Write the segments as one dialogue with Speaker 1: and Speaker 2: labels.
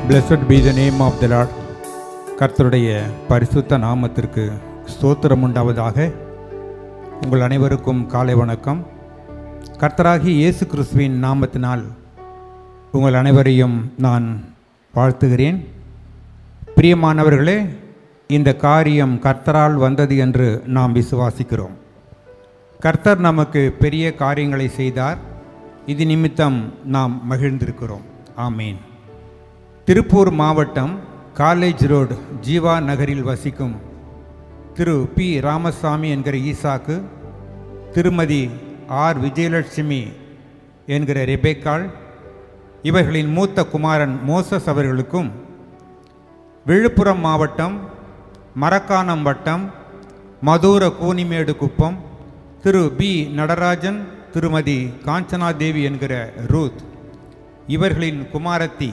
Speaker 1: Blessed be the name of the Lord. கர்த்தருடைய பரிசுத்த நாமத்திற்கு ஸ்தோத்திரம் உண்டாவதாக உங்கள் அனைவருக்கும் காலை வணக்கம் கர்த்தராகி இயேசு கிறிஸ்துவின் நாமத்தினால் உங்கள் அனைவரையும் நான் வாழ்த்துகிறேன் பிரியமானவர்களே இந்த காரியம் கர்த்தரால் வந்தது என்று நாம் விசுவாசிக்கிறோம் கர்த்தர் நமக்கு பெரிய காரியங்களை செய்தார் இது நிமித்தம் நாம் மகிழ்ந்திருக்கிறோம் ஆமீன் திருப்பூர் மாவட்டம் காலேஜ் ரோடு ஜீவா நகரில் வசிக்கும் திரு பி ராமசாமி என்கிற ஈசாக்கு திருமதி ஆர் விஜயலட்சுமி என்கிற ரெபேக்காள் இவர்களின் மூத்த குமாரன் மோசஸ் அவர்களுக்கும் விழுப்புரம் மாவட்டம் மரக்காணம் வட்டம் மதுர கூனிமேடு குப்பம் திரு பி நடராஜன் திருமதி காஞ்சனாதேவி என்கிற ரூத் இவர்களின் குமாரத்தி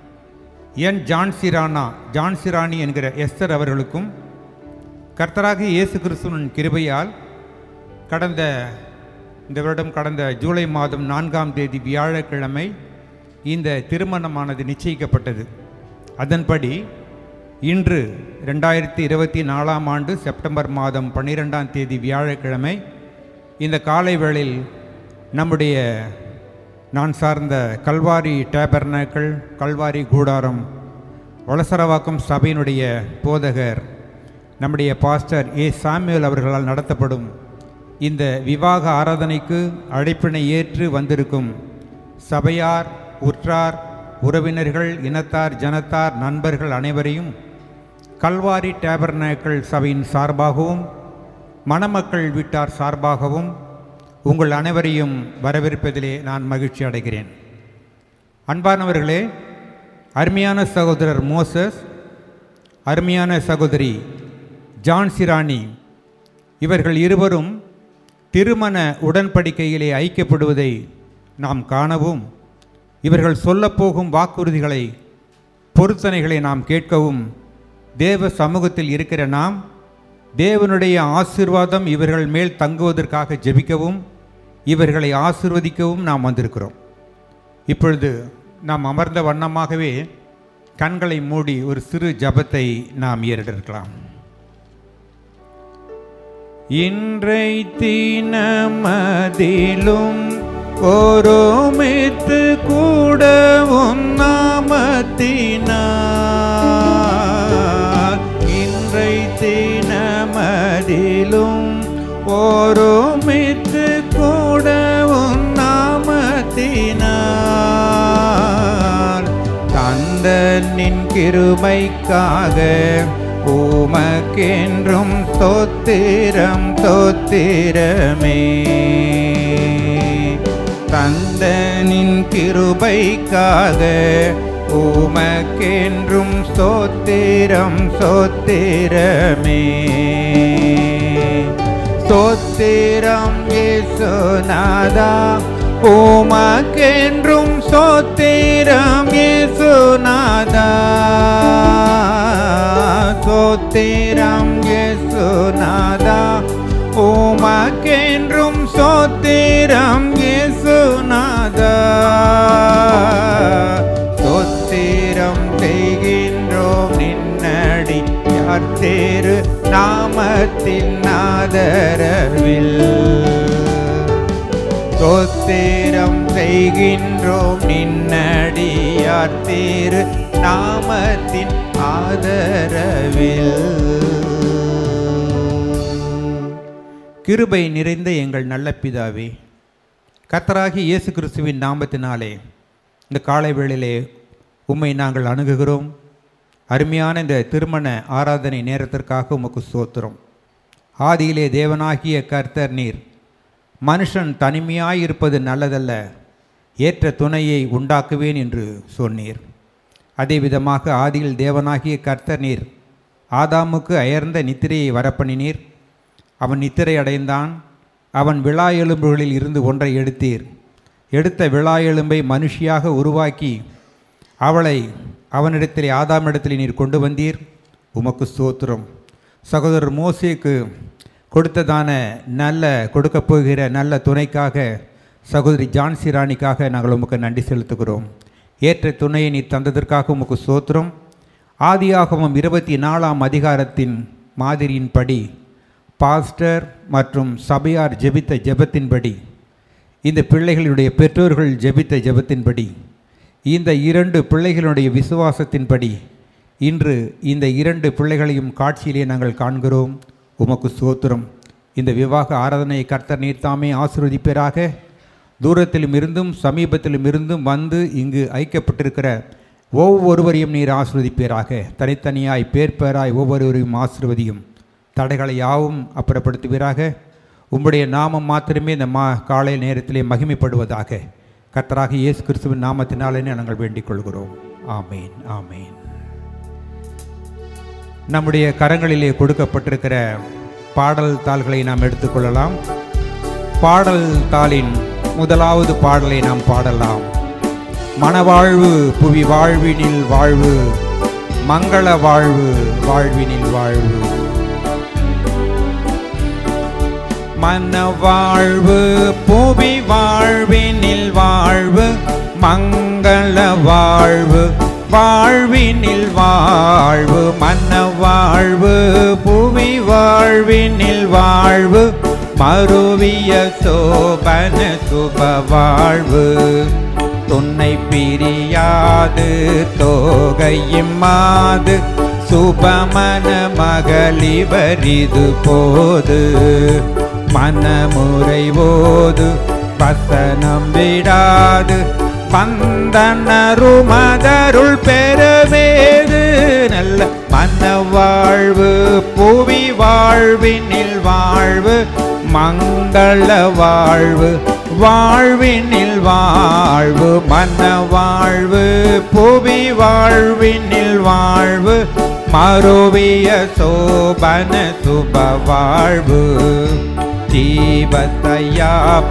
Speaker 1: என் ஜான்சிரானா ஜான்சிராணி என்கிற எஸ்தர் அவர்களுக்கும் கர்த்தராக இயேசு கிறிஸ்துவின் கிருபையால் கடந்த இந்த வருடம் கடந்த ஜூலை மாதம் நான்காம் தேதி வியாழக்கிழமை இந்த திருமணமானது நிச்சயிக்கப்பட்டது அதன்படி இன்று ரெண்டாயிரத்தி இருபத்தி நாலாம் ஆண்டு செப்டம்பர் மாதம் பன்னிரெண்டாம் தேதி வியாழக்கிழமை இந்த காலை வேளையில் நம்முடைய நான் சார்ந்த கல்வாரி டேபர்னாக்கள் கல்வாரி கூடாரம் வளசரவாக்கம் சபையினுடைய போதகர் நம்முடைய பாஸ்டர் ஏ சாமுவேல் அவர்களால் நடத்தப்படும் இந்த விவாக ஆராதனைக்கு அழைப்பினை ஏற்று வந்திருக்கும் சபையார் உற்றார் உறவினர்கள் இனத்தார் ஜனத்தார் நண்பர்கள் அனைவரையும் கல்வாரி டேபர்னாக்கள் சபையின் சார்பாகவும் மணமக்கள் வீட்டார் சார்பாகவும் உங்கள் அனைவரையும் வரவேற்பதிலே நான் மகிழ்ச்சி அடைகிறேன் அன்பானவர்களே அருமையான சகோதரர் மோசஸ் அருமையான சகோதரி ஜான்சிராணி இவர்கள் இருவரும் திருமண உடன்படிக்கையிலே ஐக்கியப்படுவதை நாம் காணவும் இவர்கள் சொல்லப்போகும் வாக்குறுதிகளை பொருத்தனைகளை நாம் கேட்கவும் தேவ சமூகத்தில் இருக்கிற நாம் தேவனுடைய ஆசீர்வாதம் இவர்கள் மேல் தங்குவதற்காக ஜெபிக்கவும் இவர்களை ஆசிர்வதிக்கவும் நாம் வந்திருக்கிறோம் இப்பொழுது நாம் அமர்ந்த வண்ணமாகவே கண்களை மூடி ஒரு சிறு ஜபத்தை நாம் ஏறிடலாம் இன்றை தீனமதிலும் ஒருமித்து கூட உன்னாமத்தினார் இன்றை தினமதிலும் ஒருமித்து கூட உன்னாமத்தினார் தந்தனின் கிருபைக்காக உமக்கென்றும் தோத்திரம் தோத்திரமே தந்தனின் கிருபைக்காக உமக்கென்றும் சோத்திரம் சோத்திரமே சோத்திரம் இயேசுநாதா உமக்கென்றும் சோத்திரம் இயேசுநாதா சோத்திரம் இயேசுநாதா உமக்கென்றும் சோத்திரம் இயேசுநாதா சோத்திரம் செய்கின்றோம் நின்னடி யார் தேரு நாமத்தின் ஆதரவில் சோத்திரம் செய்கின்றோம் நின்னடியார் தேரு நாமத்தின் ஆதரவில் கிருபை நிறைந்த எங்கள் நல்ல பிதாவே கர்த்தராகி இயேசு கிறிஸ்துவின் நாமத்தினாலே இந்த காலை வேளையிலே உம்மை நாங்கள் அணுகுகிறோம் அருமையான இந்த திருமண ஆராதனை நேரத்திற்காக உமக்கு சோத்திரம் ஆதியிலே தேவனாகிய கர்த்தர் நீர் மனுஷன் தனிமையாயிருப்பது நல்லதல்ல ஏற்ற துணையை உண்டாக்குவேன் என்று சொன்னீர் அதே விதமாக ஆதியில் தேவனாகிய கர்த்தர் நீர் ஆதாமுக்கு அயர்ந்த நித்திரையை வரப்பண்ணினீர் அவன் நித்திரை அடைந்தான் அவன் விழா எலும்புகளில் இருந்து ஒன்றை எடுத்தீர் எடுத்த விழா எலும்பை மனுஷியாக உருவாக்கி அவளை அவனிடத்திலே ஆதாமிடத்திலே நீர் கொண்டு வந்தீர் உமக்கு ஸ்தோத்திரம் சகோதரர் மோசேக்கு கொடுத்ததான நல்ல கொடுக்கப் போகிற நல்ல துணைக்காக சகோதரி ஜான்சி ராணிக்காக நாங்கள் உமக்கு நன்றி செலுத்துகிறோம் ஏற்ற துணையை நீ தந்ததற்காக உமக்கு சோத்திரம் ஆதியாகமம் இருபத்தி நாலாம் அதிகாரத்தின் மாதிரியின்படி பாஸ்டர் மற்றும் சபையார் ஜெபித்த ஜெபத்தின்படி இந்த பிள்ளைகளுடைய பெற்றோர்கள் ஜெபித்த ஜெபத்தின்படி இந்த இரண்டு பிள்ளைகளுடைய விசுவாசத்தின்படி இன்று இந்த இரண்டு பிள்ளைகளையும் காட்சியிலே நாங்கள் காண்கிறோம் உமக்கு சோத்திரம் இந்த விவாக ஆராதனையை கர்த்தர் நீர் தாமே ஆசீர்வதிப்பீராக தூரத்திலும் இருந்தும் சமீபத்திலும் இருந்தும் வந்து இங்கு ஐக்கப்பட்டிருக்கிற ஒவ்வொருவரையும் நீர் ஆசீர்வதிப்பீராக தனித்தனியாய் பேர் பேராய் ஒவ்வொருவரையும் ஆசீர்வதியும் தடைகளை யாவும் அப்புறப்படுத்துவீராக உம்முடைய நாமம் மாத்திரமே இந்த மா காலை நேரத்திலே மகிமைப்படுவதாக கர்த்தராக இயேசு கிறிஸ்துவின் நாமத்தினாலே நாங்கள் வேண்டிக் கொள்கிறோம் ஆமேன் ஆமேன் நம்முடைய கரங்களிலே கொடுக்கப்பட்டிருக்கிற பாடல் தாள்களை நாம் எடுத்துக்கொள்ளலாம் பாடல் தாளின் முதலாவது பாடலை நாம் பாடலாம் மணவாழ்வு புவி வாழ்வினில் வாழ்வு மங்கள வாழ்வு வாழ்வினில் வாழ்வு மனவாழ்வு புவி வாழ்வினில் வாழ்வு மங்கள வாழ்வு வாழ்வினில் வாழ்வு மனவாழ்வு புவி வாழ்வினில் வாழ்வு மறுவிய சோபன சுப வாழ்வு துன்னை பிரியாது தோகையுமாது சுபமன மகளிவரிது போது மனமுறைவோது பசனம் விடாது பந்தனருமதருள் பெறவேது நல்ல மனவாழ்வு புவி வாழ்வினில் வாழ்வு மங்கள வாழ்வு வாழ்வினில் வாழ்வு மன வாழ்வு புவி வாழ்வினில் வாழ்வு மறுவிய சோபன சுப வாழ்வு ஜீவத்தயா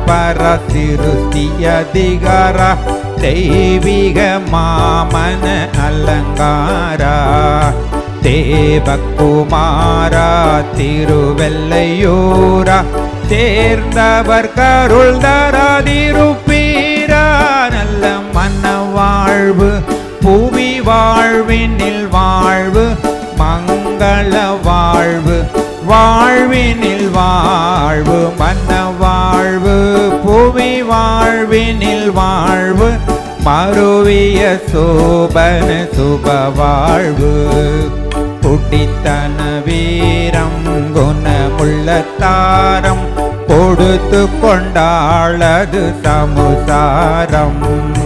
Speaker 1: பரசிருஷ்டியதிகார தெய்வீக மாமன அலங்காரா தேவகுமாரா திருவெல்லையூரா சேர்ந்தவர் கருள் தராதிருப்பீரா நல்ல மன வாழ்வு புவி வாழ்வினில் வாழ்வு மங்கள வாழ்வு வாழ்வினில் வாழ்வு மன்ன வாழ்வு புவி வாழ்வினில் வாழ்வு மறுவிய சோபன சுப வாழ்வு குடித்தன வீரம் குணமுள்ள தாரம் கொடுத்து கொண்டாளது சமுசாரம்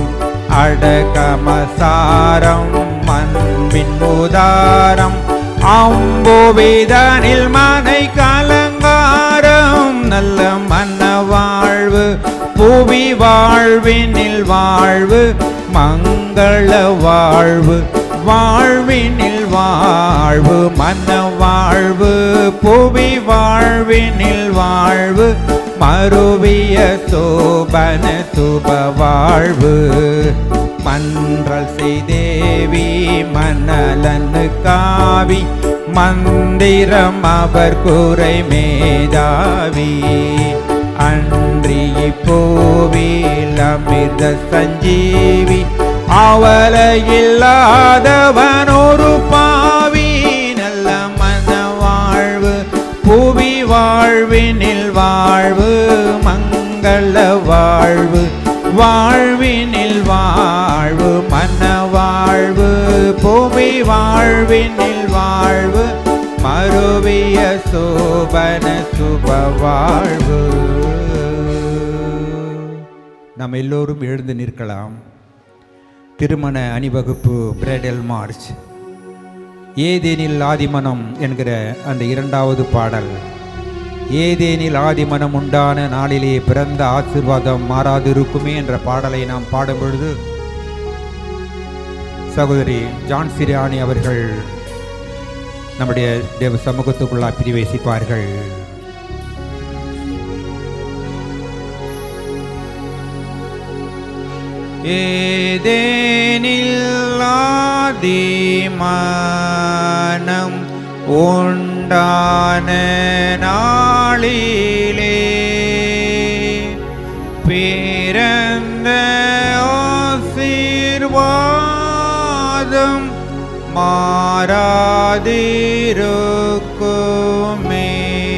Speaker 1: அடகமசாரம் மண்பின் உதாரம் அம்புவிதனில் மனை கலங்காரம் நல்ல மன்ன வாழ்வு புவி வாழ்வினில் வாழ்வு மங்கள வாழ்வு வாழ்வினில் வாழ்வு மன்ன வாழ்வு புவி வாழ்வினில் வாழ்வு மறுவிய சோபன சுப வாழ்வு மன்றல் செய்தேவி மணலன்னு காவி மந்திரம் அவர் குறை மேதாவி அன்றி போவில் அமிர்த சஞ்சீவி அவல இல்லாதவன் ஒரு பாவி நல்ல மன வாழ்வு புவி வாழ்வினில் வாழ்வு மங்கள வாழ்வு வாழ்வினில் வாழ்வு மன வாழ்வு புவி வாழ்வினில் வாழ்வு மறுவிய சோபன சுப வாழ்வு நாம் எல்லோரும் எழுந்து நிற்கலாம் திருமண அணிவகுப்பு பிரைடல் மார்ச் ஏதேனில் ஆதிமனம் என்கிற அந்த இரண்டாவது பாடல் ஏதேனில் ஆதிமனம் உண்டான நாளிலே பிறந்த ஆசிர்வாதம் மாறாதிருக்குமே என்ற பாடலை நாம் பாடும் பொழுது சகோதரி ஜான் சிரியானி அவர்கள் நம்முடைய தேவ சமூகத்துக்குள்ளா பிரிவேசிப்பார்கள் ஏதேனில் ஆதிமானம் உண்டான நாளிலே பிறந்த ஆசீர்வாதம் மாறாதிருக்குமே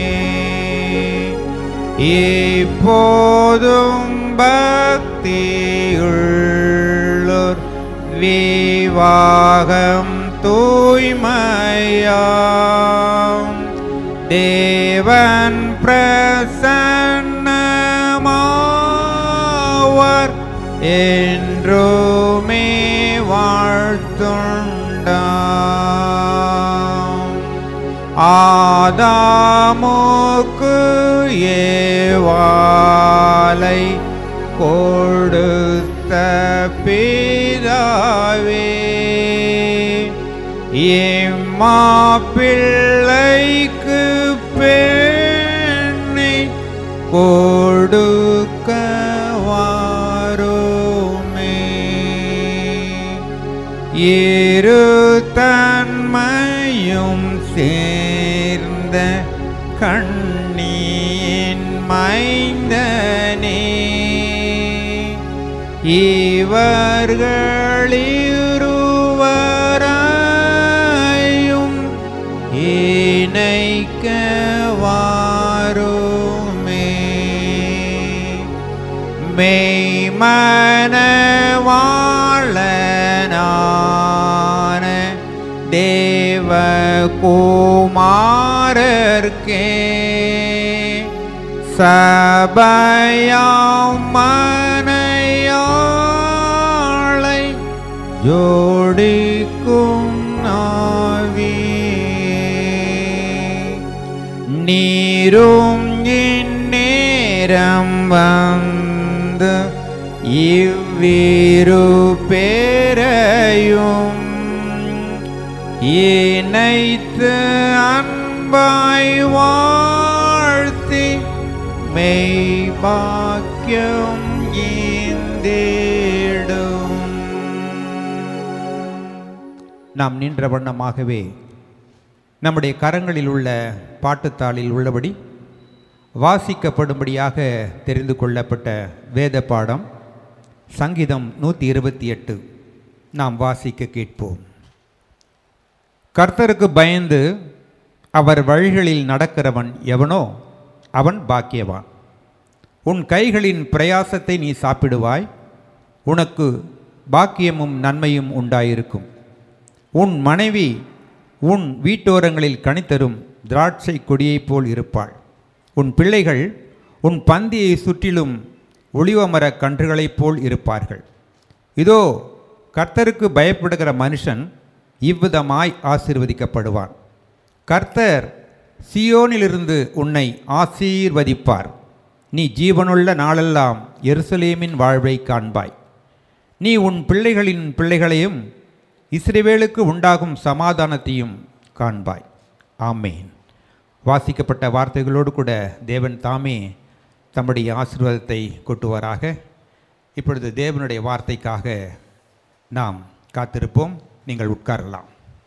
Speaker 1: இப்போதும் பக்தியுள்ளோர் விவாகம் தூய்மையாம் தேவன் பிரசன்னமாவர் என்றுமே வாழ்த்துண்டாம் ஆதாமுக்கு ஏவாலை கொடுத்த பிதாவே எம்மா பிள்ளைக்கு பெண்ணை கொடுக்க வாருமே இரு தன்மையும் சேர்ந்த கண்ணியின் மைந்தனே இவர்களிருவரையும் இணைக்க வாருமே மெய்மனவாளனான தேவகுமாரர்க்கே சபையாம் மனையாளை ஜோடிக்கும் நாவியே நீரும் இந்நேரம் வந்து இவ்விரு பேரையும் இணைத்து அன்பாய் வாழ்த்தி மெய்பாக்கியம் ஈந்தேடும் நாம் நின்ற வண்ணமாகவே நம்முடைய கரங்களில் உள்ள பாட்டுத்தாளில் உள்ளபடி வாசிக்கப்படும்படியாக தெரிந்து கொள்ளப்பட்ட வேத பாடம் சங்கீதம் நூற்றி இருபத்தி எட்டு நாம் வாசிக்க கேட்போம் கர்த்தருக்கு பயந்து அவர் வழிகளில் நடக்கிறவன் எவனோ அவன் பாக்கியவான் உன் கைகளின் பிரயாசத்தை நீ சாப்பிடுவாய் உனக்கு பாக்கியமும் நன்மையும் உண்டாயிருக்கும் உன் மனைவி உன் வீட்டோரங்களில் கனித்தரும் திராட்சை கொடியைப் போல் இருப்பாள் உன் பிள்ளைகள் உன் பந்தியை சுற்றிலும் ஒளிவமரக் கன்றுகளைப் போல் இருப்பார்கள் இதோ கர்த்தருக்கு பயப்படுகிற மனுஷன் இவ்விதமாய் ஆசீர்வதிக்கப்படுவான் கர்த்தர் சியோனிலிருந்து உன்னை ஆசீர்வதிப்பார் நீ ஜீவனுள்ள நாளெல்லாம் எருசலேமின் வாழ்வை காண்பாய் நீ உன் பிள்ளைகளின் பிள்ளைகளையும் இஸ்ரவேலுக்கு உண்டாகும் சமாதானத்தையும் காண்பாய் ஆமேன் வாசிக்கப்பட்ட வார்த்தைகளோடு கூட தேவன் தாமே தம்முடைய ஆசீர்வாதத்தை கொட்டுவாராக இப்பொழுது தேவனுடைய வார்த்தைக்காக நாம் காத்திருப்போம் நீங்கள் உட்காரலாம்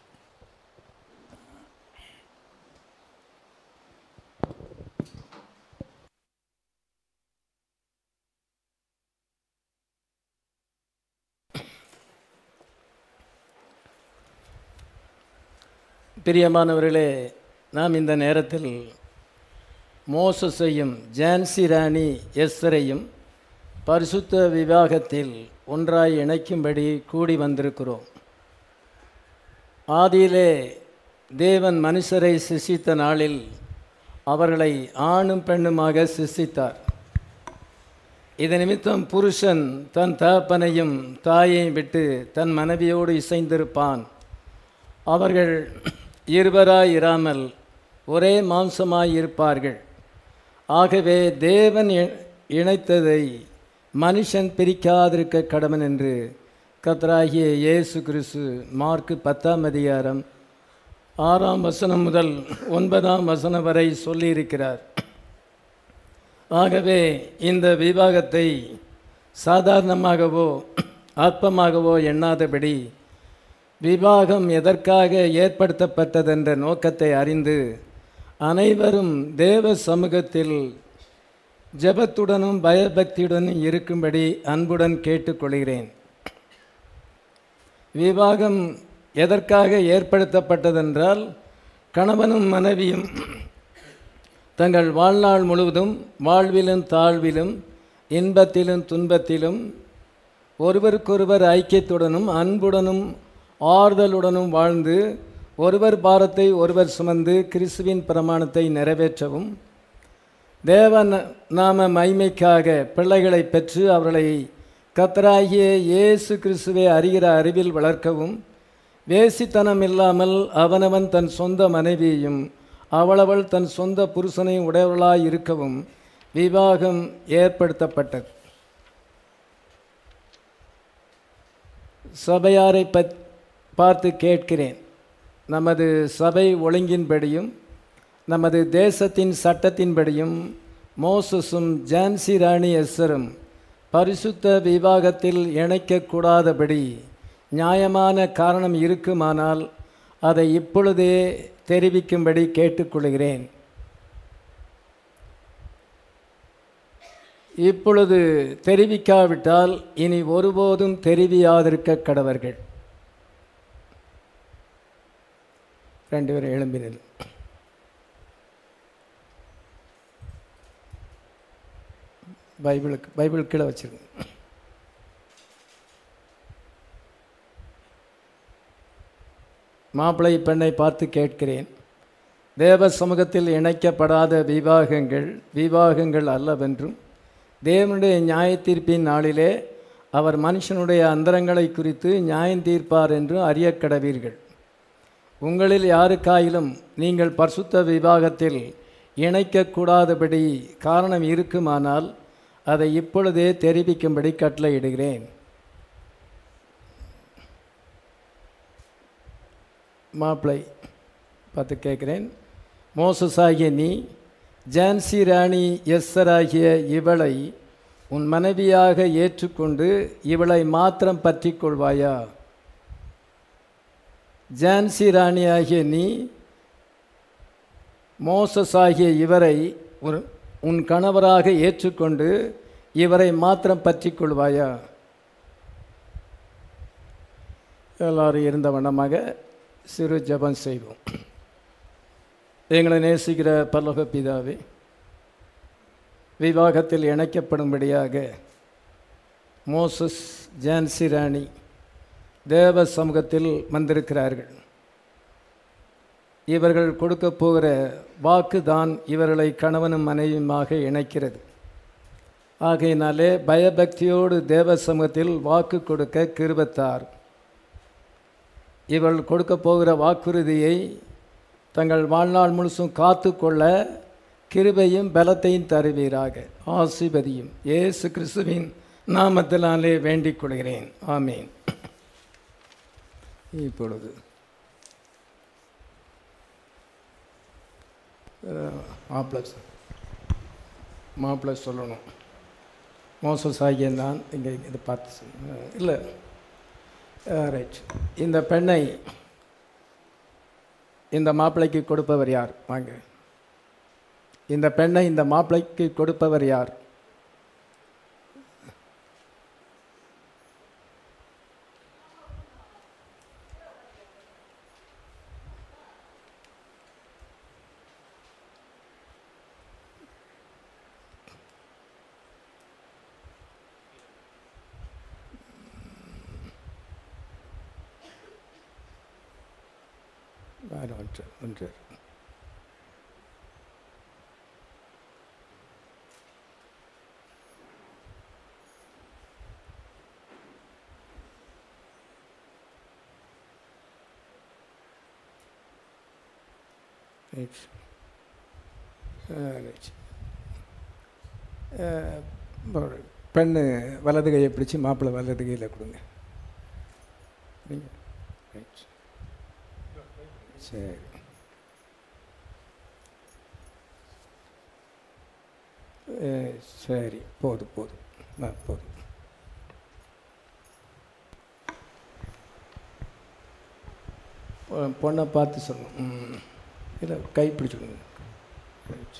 Speaker 2: பிரியமானவர்களே நாம் இந்த நேரத்தில் மோசஸையும் ஜான்சி ராணி எஸ்ஸரையும் பரிசுத்த விவாகத்தில் ஒன்றாய் இணைக்கும்படி கூடி வந்திருக்கிறோம் ஆதியிலே தேவன் மனுஷரை சிசித்த நாளில் அவர்களை ஆணும் பெண்ணுமாக சிசித்தார் இது நிமித்தம் புருஷன் தன் தகப்பனையும் தாயையும் விட்டு தன் மனைவியோடு இசைந்திருப்பான் அவர்கள் இருவராய் இராமல் ஒரே மாம்சமாய் இருப்பார்கள் ஆகவே தேவன் இ- இணைத்ததை மனுஷன் பிரிக்காதிருக்க கடவன் என்று கர்த்தராகிய இயேசு கிறிஸ்து மார்க்கு பத்தாம் அதிகாரம் ஆறாம் வசனம் முதல் ஒன்பதாம் வசனம் வரை சொல்லியிருக்கிறார் ஆகவே இந்த விவாகத்தை சாதாரணமாகவோ அற்பமாகவோ எண்ணாதபடி விவாகம் எதற்காக ஏற்படுத்தப்பட்டதென்ற நோக்கத்தை அறிந்து அனைவரும் தேவ சமூகத்தில் ஜெபத்துடனும் பயபக்தியுடனும் இருக்கும்படி அன்புடன் கேட்டுக்கொள்கிறேன் விவாகம் எதற்காக ஏற்படுத்தப்பட்டதென்றால் கணவனும் மனைவியும் தங்கள் வாழ்நாள் முழுவதும் வாழ்விலும் தாழ்விலும் இன்பத்திலும் துன்பத்திலும் ஒருவருக்கொருவர் ஐக்கியத்துடனும் அன்புடனும் ஆறுதலுடனும் வாழ்ந்து ஒருவர் பாரத்தை ஒருவர் சுமந்து கிறிஸ்துவின் பிரமாணத்தை நிறைவேற்றவும் தேவ ந- நாம மைமைக்காக பிள்ளைகளை பெற்று அவர்களை கத்தராகிய இயேசு கிறிஸ்துவை அறிகிற அறிவில் வளர்க்கவும் வேசித்தனம் இல்லாமல் அவனவன் தன் சொந்த மனைவியையும் அவளவள் தன் சொந்த புருஷனையும் உடையவளாய் இருக்கவும் விவாகம் ஏற்படுத்தப்பட்டது சபையாரை பத் பார்த்து கேட்கிறேன் நமது சபை ஒழுங்கின்படியும் நமது தேசத்தின் சட்டத்தின்படியும் மோசஸும் ஜான்சி ராணி எஸ்ஸரும் பரிசுத்த விவாகத்தில் இணைக்கக்கூடாதபடி நியாயமான காரணம் இருக்குமானால் அதை இப்பொழுதே தெரிவிக்கும்படி கேட்டுக்கொள்கிறேன் இப்பொழுது தெரிவிக்காவிட்டால் இனி ஒருபோதும் தெரிவியாதிருக்க கடவர்கள் ரெண்டு பேரும் எழும்பினது பைபிளுக்கு பைபிள் கீழே வச்சிருங்க மாப்பிள்ளை பெண்ணை பார்த்து கேட்கிறேன் தேவ சமூகத்தில் இணைக்கப்படாத விவாகங்கள் விவாகங்கள் அல்லவென்றும் தேவனுடைய நியாயத்தீர்ப்பின் நாளிலே அவர் மனுஷனுடைய அந்தரங்களை குறித்து நியாயம் தீர்ப்பார் என்று அறியக் கடவீர்கள் உங்களில் யாருக்காயிலும் நீங்கள் பரிசுத்த விவாகத்தில் இணைக்கக்கூடாதபடி காரணம் இருக்குமானால் அதை இப்பொழுதே தெரிவிக்கும்படி கட்டளையிடுகிறேன் மாப்பிளை பார்த்து கேட்குறேன் மோசஸாகிய நீ ஜான்சி ராணி எஸ்ஸராகிய இவளை உன் மனைவியாக ஏற்றுக்கொண்டு இவளை மாத்திரம் பற்றி கொள்வாயா ஜான்சி ராணியாகிய நீ மோசஸாகிய இவரை ஒரு உன் கணவராக ஏற்றுக்கொண்டு இவரை மாத்திரம் பற்றி கொள்வாயா எல்லாரும் இருந்த வண்ணமாக சிறு ஜெபம் செய்வோம் எங்களை நேசிக்கிற பல்லவ பிதாவே விவாகத்தில் இணைக்கப்படும்படியாக மோசஸ் ஜான்சி ராணி தேவ சமூகத்தில் வந்திருக்கிறார்கள் இவர்கள் கொடுக்க போகிற வாக்கு தான் இவர்களை கணவனும் மனைவியுமாக இணைக்கிறது ஆகையினாலே பயபக்தியோடு தேவ சமூகத்தில் வாக்கு கொடுக்க கிருபத்தார் இவர்கள் கொடுக்க போகிற வாக்குறுதியை தங்கள் வாழ்நாள் முழுசும் காத்து கொள்ள கிருபையும் பலத்தையும் தருவீராக ஆசிபதியும் இயேசு கிறிஸ்துவின் நாமத்தினாலே வேண்டிக் கொள்கிறேன் ஆமீன் இப்பொழுது மாப்பிள்ளை மாப்பிள்ளை சொல்லணும் மோசஸ் ஆகியன் தான் இங்கே இதை பார்த்து சொல்லுங்க. இல்லை ரைட் இந்த பெண்ணை இந்த மாப்பிள்ளைக்கு கொடுப்பவர் யார் வாங்க இந்த பெண்ணை இந்த மாப்பிள்ளைக்கு கொடுப்பவர் யார் வேறு ஒன்று ஒன்று ரைட் ரைட் பெண்ணு வலது கையை பிடிச்சி மாப்பிள்ளை வலது கையில் கொடுங்க நீங்கள் ரைட் சரி அஹ், சரி போதும் போதும் ஆ போதும் பொ- பொண்ணை பார்த்து சொல்லணும் ம் இல்லை கை பிடிச்சிக்கோங்க ரைட்.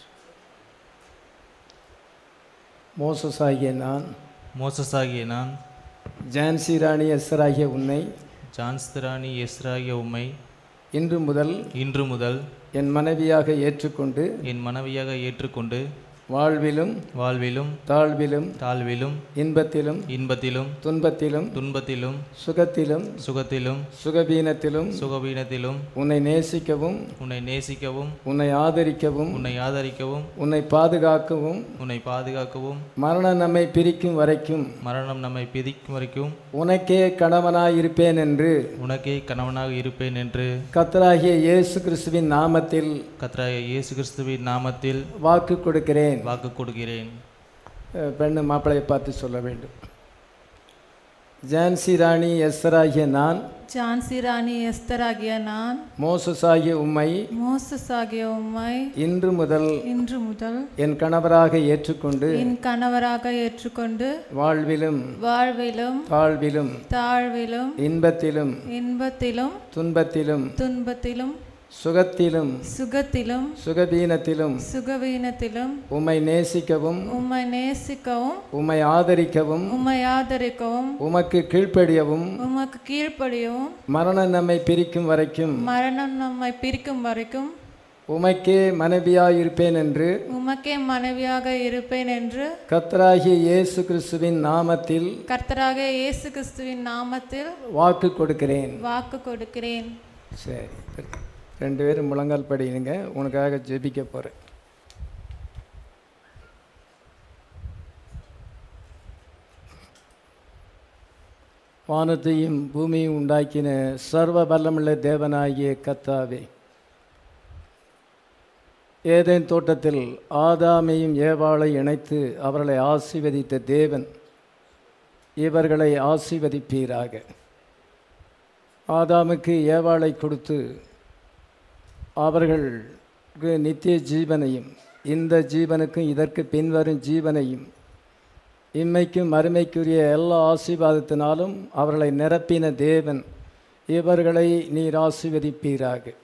Speaker 2: மோசஸ் ஆகிய நான்
Speaker 3: மோசஸாகிய நான்
Speaker 2: ஜான்சி ராணி எஸ்ஸராகிய உன்னை
Speaker 3: ஜான்ஸ்திராணி எஸ்ராகிய உம்மை
Speaker 2: இன்று முதல்
Speaker 3: இன்று முதல்
Speaker 2: என் மனைவியாக ஏற்றுக்கொண்டு
Speaker 3: என் மனைவியாக ஏற்றுக்கொண்டு
Speaker 2: வாழ்விலும்
Speaker 3: வாழ்விலும்
Speaker 2: தாழ்விலும்
Speaker 3: தாழ்விலும்
Speaker 2: இன்பத்திலும்
Speaker 3: இன்பத்திலும்
Speaker 2: துன்பத்திலும்
Speaker 3: துன்பத்திலும்
Speaker 2: சுகத்திலும்
Speaker 3: சுகத்திலும்
Speaker 2: சுகபீனத்திலும்
Speaker 3: சுகவீனத்திலும்
Speaker 2: உன்னை நேசிக்கவும்
Speaker 3: உன்னை நேசிக்கவும்
Speaker 2: உன்னை ஆதரிக்கவும்
Speaker 3: உன்னை ஆதரிக்கவும்
Speaker 2: உன்னை பாதுகாக்கவும்
Speaker 3: உன்னை பாதுகாக்கவும்
Speaker 2: மரணம் நம்மை பிரிக்கும் வரைக்கும்
Speaker 3: மரணம் நம்மை பிதிக்கும் வரைக்கும்
Speaker 2: உனக்கே கணவனாயிருப்பேன் என்று
Speaker 3: உனக்கே கணவனாக இருப்பேன் என்று
Speaker 2: கத்தராகிய இயேசு கிறிஸ்துவின் நாமத்தில்
Speaker 3: கத்ராய இயேசு கிறிஸ்துவின் நாமத்தில்
Speaker 2: வாக்கு கொடுக்கிறேன்
Speaker 3: வாக்கு கொடுக்கிறேன்
Speaker 2: அஹ் பெண்ணு மாப்பிளையை பார்த்து சொல்ல வேண்டும் ஜான்சி ராணி எஸ்தராகிய நான்
Speaker 4: ஜான்சி ராணி எஸ்தராகிய நான்
Speaker 2: மோசஸாகிய உம்மை
Speaker 4: மோசஸ் ஆகிய உம்மை
Speaker 2: இன்று முதல்
Speaker 4: இன்று முதல்
Speaker 2: என் கணவராக ஏற்றுக்கொண்டு
Speaker 4: என் கணவராக ஏற்றுக்கொண்டு
Speaker 2: வாழ்விலும்
Speaker 4: வாழ்விலும்
Speaker 2: தாழ்விலும்
Speaker 4: தாழ்விலும்
Speaker 2: இன்பத்திலும்
Speaker 4: இன்பத்திலும்
Speaker 2: துன்பத்திலும்
Speaker 4: துன்பத்திலும்
Speaker 2: சுகத்திலும்
Speaker 4: சுகத்திலும்
Speaker 2: சுகபீனத்திலும்
Speaker 4: சுகவீனத்திலும்
Speaker 2: உம்மை நேசிக்கவும்
Speaker 4: உம்மை நேசிக்கவும்
Speaker 2: உம்மை ஆதரிக்கவும்
Speaker 4: உம்மை ஆதரிக்கவும்
Speaker 2: உமக்கு கீழ்ப்படியவும்
Speaker 4: உமக்கு கீழ்ப்படியவும்
Speaker 2: மரணம் நம்மை பிரிக்கும் வரைக்கும்
Speaker 4: மரணம் நம்மை பிரிக்கும் வரைக்கும்
Speaker 2: உமக்கே மனைவியாயிருப்பேன் என்று
Speaker 4: உமக்கே மனைவியாக இருப்பேன் என்று
Speaker 2: கத்தராகிய இயேசு கிறிஸ்துவின் நாமத்தில்
Speaker 4: கர்த்தராக இயேசு கிறிஸ்துவின் நாமத்தில்
Speaker 2: வாக்கு கொடுக்கிறேன்
Speaker 4: வாக்கு கொடுக்கிறேன்
Speaker 2: சரி ரெண்டு பேரும் முழங்கால் படியுங்க உனக்காக ஜெபிக்க போகிறேன் வானத்தையும் பூமியும் உண்டாக்கின சர்வ வல்லமுள்ள தேவனாகிய கத்தாவே ஏதேன் தோட்டத்தில் ஆதாமையும் ஏவாளை இணைத்து அவர்களை ஆசீர்வதித்த தேவன் இவர்களை ஆசீர்வதிப்பீராக ஆதாமுக்கு ஏவாளை கொடுத்து அவர்களுக்கு நித்திய ஜீவனையும் இந்த ஜீவனுக்கும் இதற்கு பின்வரும் ஜீவனையும் இம்மைக்கும் மறுமைக்குரிய எல்லா ஆசீர்வாதத்தினாலும் அவர்களை நிரப்பின தேவன் இவர்களை நீர் ஆசீர்வதிப்பீராக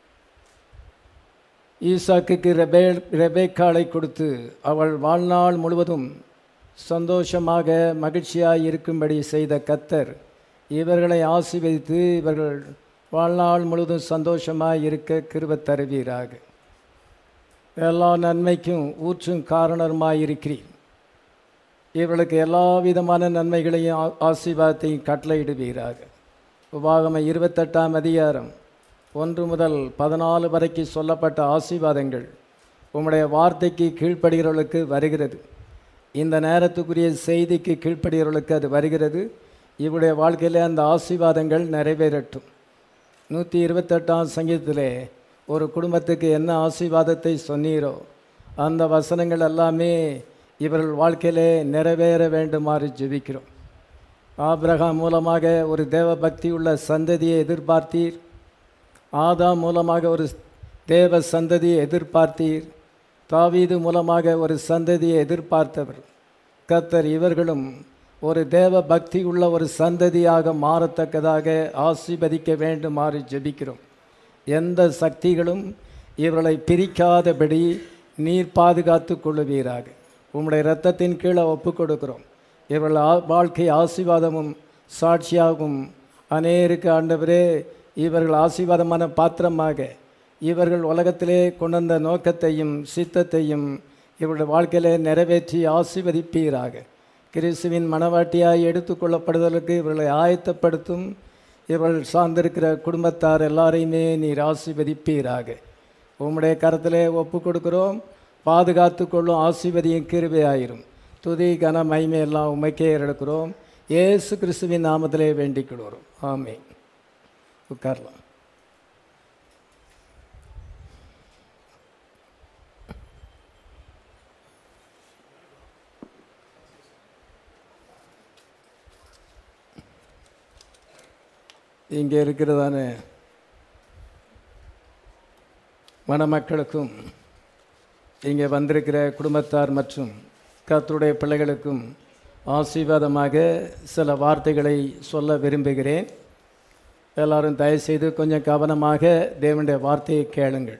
Speaker 2: ஈசாக்குக்கு ரெபே ரெபேக்காளை கொடுத்து அவள் வாழ்நாள் முழுவதும் சந்தோஷமாக மகிழ்ச்சியாக இருக்கும்படி செய்த கத்தர் இவர்களை ஆசீர்வதித்து இவர்கள் வாழ்நாள் முழுவதும் சந்தோஷமாக இருக்க கிருப தருவீராக எல்லா நன்மைக்கும் ஊற்றும் காரணமாய் இருக்கிறீர் இவர்களுக்கு எல்லா விதமான நன்மைகளையும் ஆ- ஆசீர்வாதத்தையும் கட்டளையிடுவீராக உபாகம இருபத்தெட்டாம் அதிகாரம் ஒன்று முதல் பதினாலு வரைக்கும் சொல்லப்பட்ட ஆசீர்வாதங்கள் உம்முடைய வார்த்தைக்கு கீழ்ப்படுகிறவர்களுக்கு வருகிறது இந்த நேரத்துக்குரிய செய்திக்கு கீழ்ப்படுகிறவர்களுக்கு அது வருகிறது இவருடைய வாழ்க்கையில் அந்த ஆசீர்வாதங்கள் நிறைவேறட்டும் நூற்றி இருபத்தெட்டாம் சங்கீதத்திலே ஒரு குடும்பத்துக்கு என்ன ஆசீர்வாதத்தை சொன்னீரோ அந்த வசனங்கள் எல்லாமே இவர்கள் வாழ்க்கையிலே நிறைவேற வேண்டுமாறு ஜெபிக்கிறோம் ஆபிரகாம் மூலமாக ஒரு தேவ பக்தி உள்ள சந்ததியை எதிர்பார்த்தீர் ஆதாம் மூலமாக ஒரு தேவ சந்ததியை எதிர்பார்த்தீர் தாவீது மூலமாக ஒரு சந்ததியை எதிர்பார்த்தவர் கத்தர் இவர்களும் ஒரு தேவ பக்தி உள்ள ஒரு சந்ததியாக மாறத்தக்கதாக ஆசீர்வதிக்க வேண்டுமாறு ஜெபிக்கிறோம் எந்த சக்திகளும் இவர்களை பிரிக்காதபடி நீர் பாதுகாத்து கொள்ளுவீராக உம்முடைய இரத்தத்தின் கீழே ஒப்புக் கொடுக்கிறோம் இவர்கள் ஆ- வாழ்க்கை ஆசீர்வாதமும் சாட்சியாகவும் அநேருக்கு ஆண்டவரே இவர்கள் ஆசீர்வாதமான பாத்திரமாக இவர்கள் உலகத்திலே கொண்டு வந்த நோக்கத்தையும் சித்தத்தையும் இவருடைய வாழ்க்கையிலே நிறைவேற்றி ஆசீர்வதிப்பீராக கிறிஸ்துவின் மனவாட்டியாய் எடுத்துக்கொள்ளப்படுதலுக்கு இவர்களை ஆயத்தப்படுத்தும் இவர்கள் சார்ந்திருக்கிற குடும்பத்தார் எல்லாரையுமே நீர் ஆசீர்வதிப்பீராக உம்முடைய கரத்திலே ஒப்பு கொடுக்கிறோம் பாதுகாத்து கொள்ளும் ஆசீர்வதியும் கிருபையாயிரும் துதி கன மகிமை எல்லாம் உமைக்கே எடுக்கிறோம் இயேசு கிறிஸ்துவின் நாமத்திலே வேண்டிக் கொள்கிறோம் ஆமே உட்காரலாம் இங்கே இருக்கிறதான மணமக்களுக்கும் இங்கே வந்திருக்கிற குடும்பத்தார் மற்றும் கர்த்தருடைய பிள்ளைகளுக்கும் ஆசீர்வாதமாக சில வார்த்தைகளை சொல்ல விரும்புகிறேன் எல்லாரும் தயவுசெய்து கொஞ்சம் கவனமாக தேவனுடைய வார்த்தையை கேளுங்கள்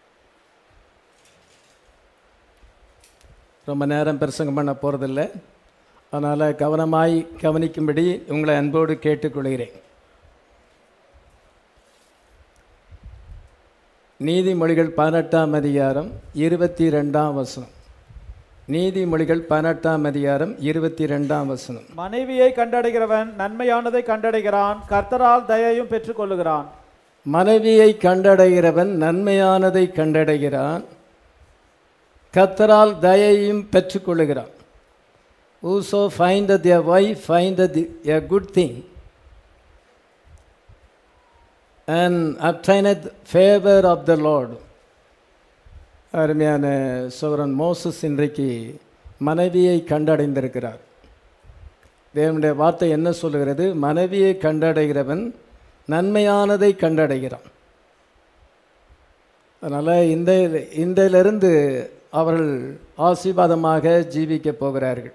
Speaker 2: ரொம்ப நேரம் பிரசங்கம் பண்ண போகிறதில்ல அதனால் கவனமாய் கவனிக்கும்படி உங்களை அன்போடு கேட்டுக்கொள்கிறேன் நீதிமொழிகள் பதினெட்டாம் அதிகாரம் இருபத்தி ரெண்டாம் வசனம் நீதிமொழிகள் பதினெட்டாம் அதிகாரம் இருபத்தி ரெண்டாம் வசனம்
Speaker 5: மனைவியை கண்டடைகிறவன் நன்மையானதை கண்டடைகிறான் கர்த்தரால் தயையும் பெற்றுக்கொள்ளுகிறான்
Speaker 2: மனைவியை கண்டடைகிறவன் நன்மையானதை கண்டடைகிறான் கத்தரால் தயையும் பெற்றுக்கொள்ளுகிறான் whoso find the wife find a good thing and obtaineth favour of the Lord அருமையான சோரன் மோசஸ் இன்றைக்கு மனைவியை கண்டடைந்திருக்கிறார் தேவனுடைய வார்த்தை என்ன சொல்லுகிறது மனைவியை கண்டடைகிறவன் நன்மையானதை கண்டடைகிறான் அதனால் இந்த இன்றையிலிருந்து அவர்கள் ஆசீர்வாதமாக ஜீவிக்க போகிறார்கள்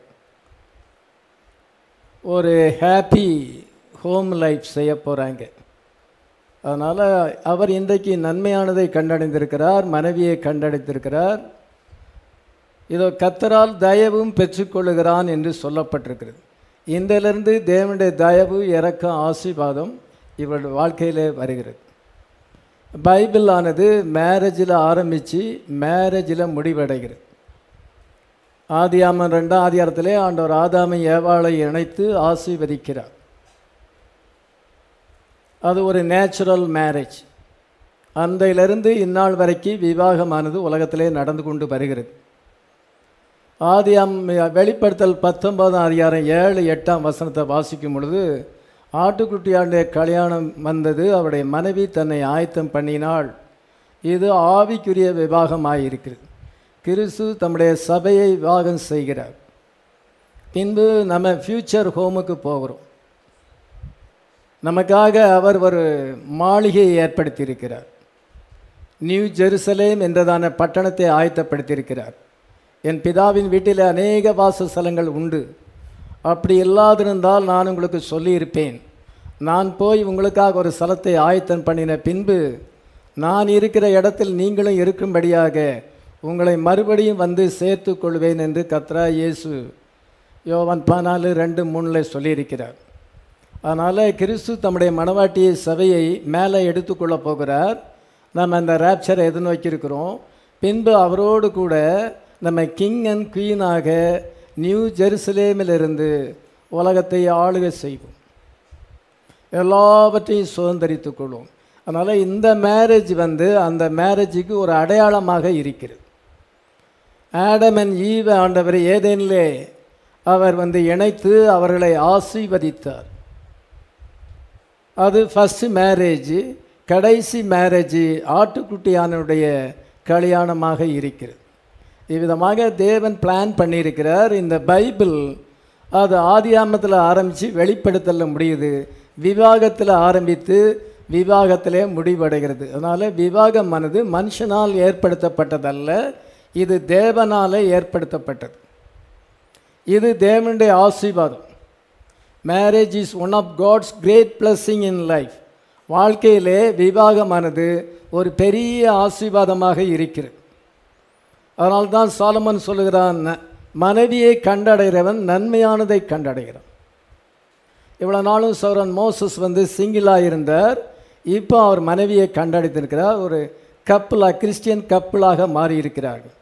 Speaker 2: ஒரு ஹாப்பி ஹோம் லைஃப் செய்ய போகிறாங்க அதனால் அவர் இன்றைக்கு நன்மையானதை கண்டடைந்திருக்கிறார் மனைவியை கண்டடைந்திருக்கிறார் இதோ கத்தரால் தயவும் பெற்றுக்கொள்ளுகிறான் என்று சொல்லப்பட்டிருக்கிறது இன்றிலிருந்து தேவனுடைய தயவு இறக்கம் ஆசீர்வாதம் இவருடைய வாழ்க்கையிலே வருகிறது பைபிள் ஆனது மேரேஜில் ஆரம்பித்து மேரேஜில் முடிவடைகிறது ஆதியாமன் ரெண்டாம் ஆதிகாரத்திலே ஆண்டவர் ஆதாமை ஏவாளை இணைத்து ஆசீர்வதிக்கிறார் அது ஒரு நேச்சுரல் மேரேஜ் அன்றையிலிருந்து இந்நாள் வரைக்கும் விவாகமானது உலகத்திலே நடந்து கொண்டு வருகிறது ஆதியாம் வெளிப்படுத்தல் பத்தொன்பதாம் அதிகாரம் ஏழு எட்டாம் வசனத்தை வாசிக்கும் பொழுது ஆட்டுக்குட்டியாண்டுடைய கல்யாணம் வந்தது அவருடைய மனைவி தன்னை ஆயத்தம் பண்ணினாள் இது ஆவிக்குரிய விவாகமாயிருக்கிறது கிறிஸ்து தம்முடைய சபையை விவாகம் செய்கிறார் பின்பு நம்ம ஃப்யூச்சர் ஹோமுக்கு போகிறோம் நமக்காக அவர் ஒரு மாளிகையை ஏற்படுத்தியிருக்கிறார் நியூ ஜெருசலேம் என்றதான பட்டணத்தை ஆயத்தப்படுத்தியிருக்கிறார் என் பிதாவின் வீட்டில் அநேக வாசஸ்தலங்கள் உண்டு அப்படி இல்லாதிருந்தால் நான் உங்களுக்கு சொல்லியிருப்பேன் நான் போய் உங்களுக்காக ஒரு ஸ்தலத்தை ஆயத்தம் பண்ணின பின்பு நான் இருக்கிற இடத்தில் நீங்களும் இருக்கும்படியாக உங்களை மறுபடியும் வந்து சேர்த்து கொள்வேன் என்று கத்ரா இயேசு யோவான் பதினாலு ரெண்டு மூணில் சொல்லியிருக்கிறார் அதனால் கிறிஸ்து தம்முடைய மணவாட்டியை சபையை மேலே எடுத்துக்கொள்ள போகிறார் நம்ம அந்த ரேப்சரை எதிர்நோக்கியிருக்கிறோம் பின்பு அவரோடு கூட நம்ம கிங் அண்ட் குயினாக நியூ ஜெருசலேமிலிருந்து உலகத்தை ஆளுகை செய்வோம் எல்லாவற்றையும் சுதந்திரித்துக் கொள்வோம் அதனால் இந்த மேரேஜ் வந்து அந்த மேரேஜுக்கு ஒரு அடையாளமாக இருக்கிறது ஆடம் அண்ட் ஈவ ஆண்டவர் ஏதேனிலே அவர் வந்து இணைத்து அவர்களை ஆசீர்வதித்தார் அது ஃபஸ்ட்டு மேரேஜ் கடைசி மேரேஜ் ஆட்டுக்குட்டியானுடைய கல்யாணமாக இருக்கிறது இவ்விதமாக தேவன் பிளான் பண்ணியிருக்கிறார் இந்த பைபிள் அது ஆதியாமத்தில் ஆரம்பித்து வெளிப்படுத்தல முடியுது விவாகத்தில் ஆரம்பித்து விவாகத்திலே முடிவடைகிறது அதனால் விவாகமானது மனுஷனால் ஏற்படுத்தப்பட்டதல்ல இது தேவனால் ஏற்படுத்தப்பட்டது இது தேவனுடைய ஆசீர்வாதம் marriage is one of God's great blessing in life வாழ்க்கையிலே விவாகமானது ஒரு பெரிய ஆசீர்வாதமாக இருக்கிறது அதனால்தான் சாலமன் சொல்லுகிறான் மனைவியை கண்டடைகிறவன் நன்மையானதை கண்டடைகிறான் இவ்வளோ நாளும் சௌரன் மோசஸ் வந்து சிங்கிளாக இருந்தார் இப்போ அவர் மனைவியை கண்டடைத்திருக்கிறார் ஒரு கப்பலாக கிறிஸ்டியன் கப்பலாக மாறியிருக்கிறார்கள்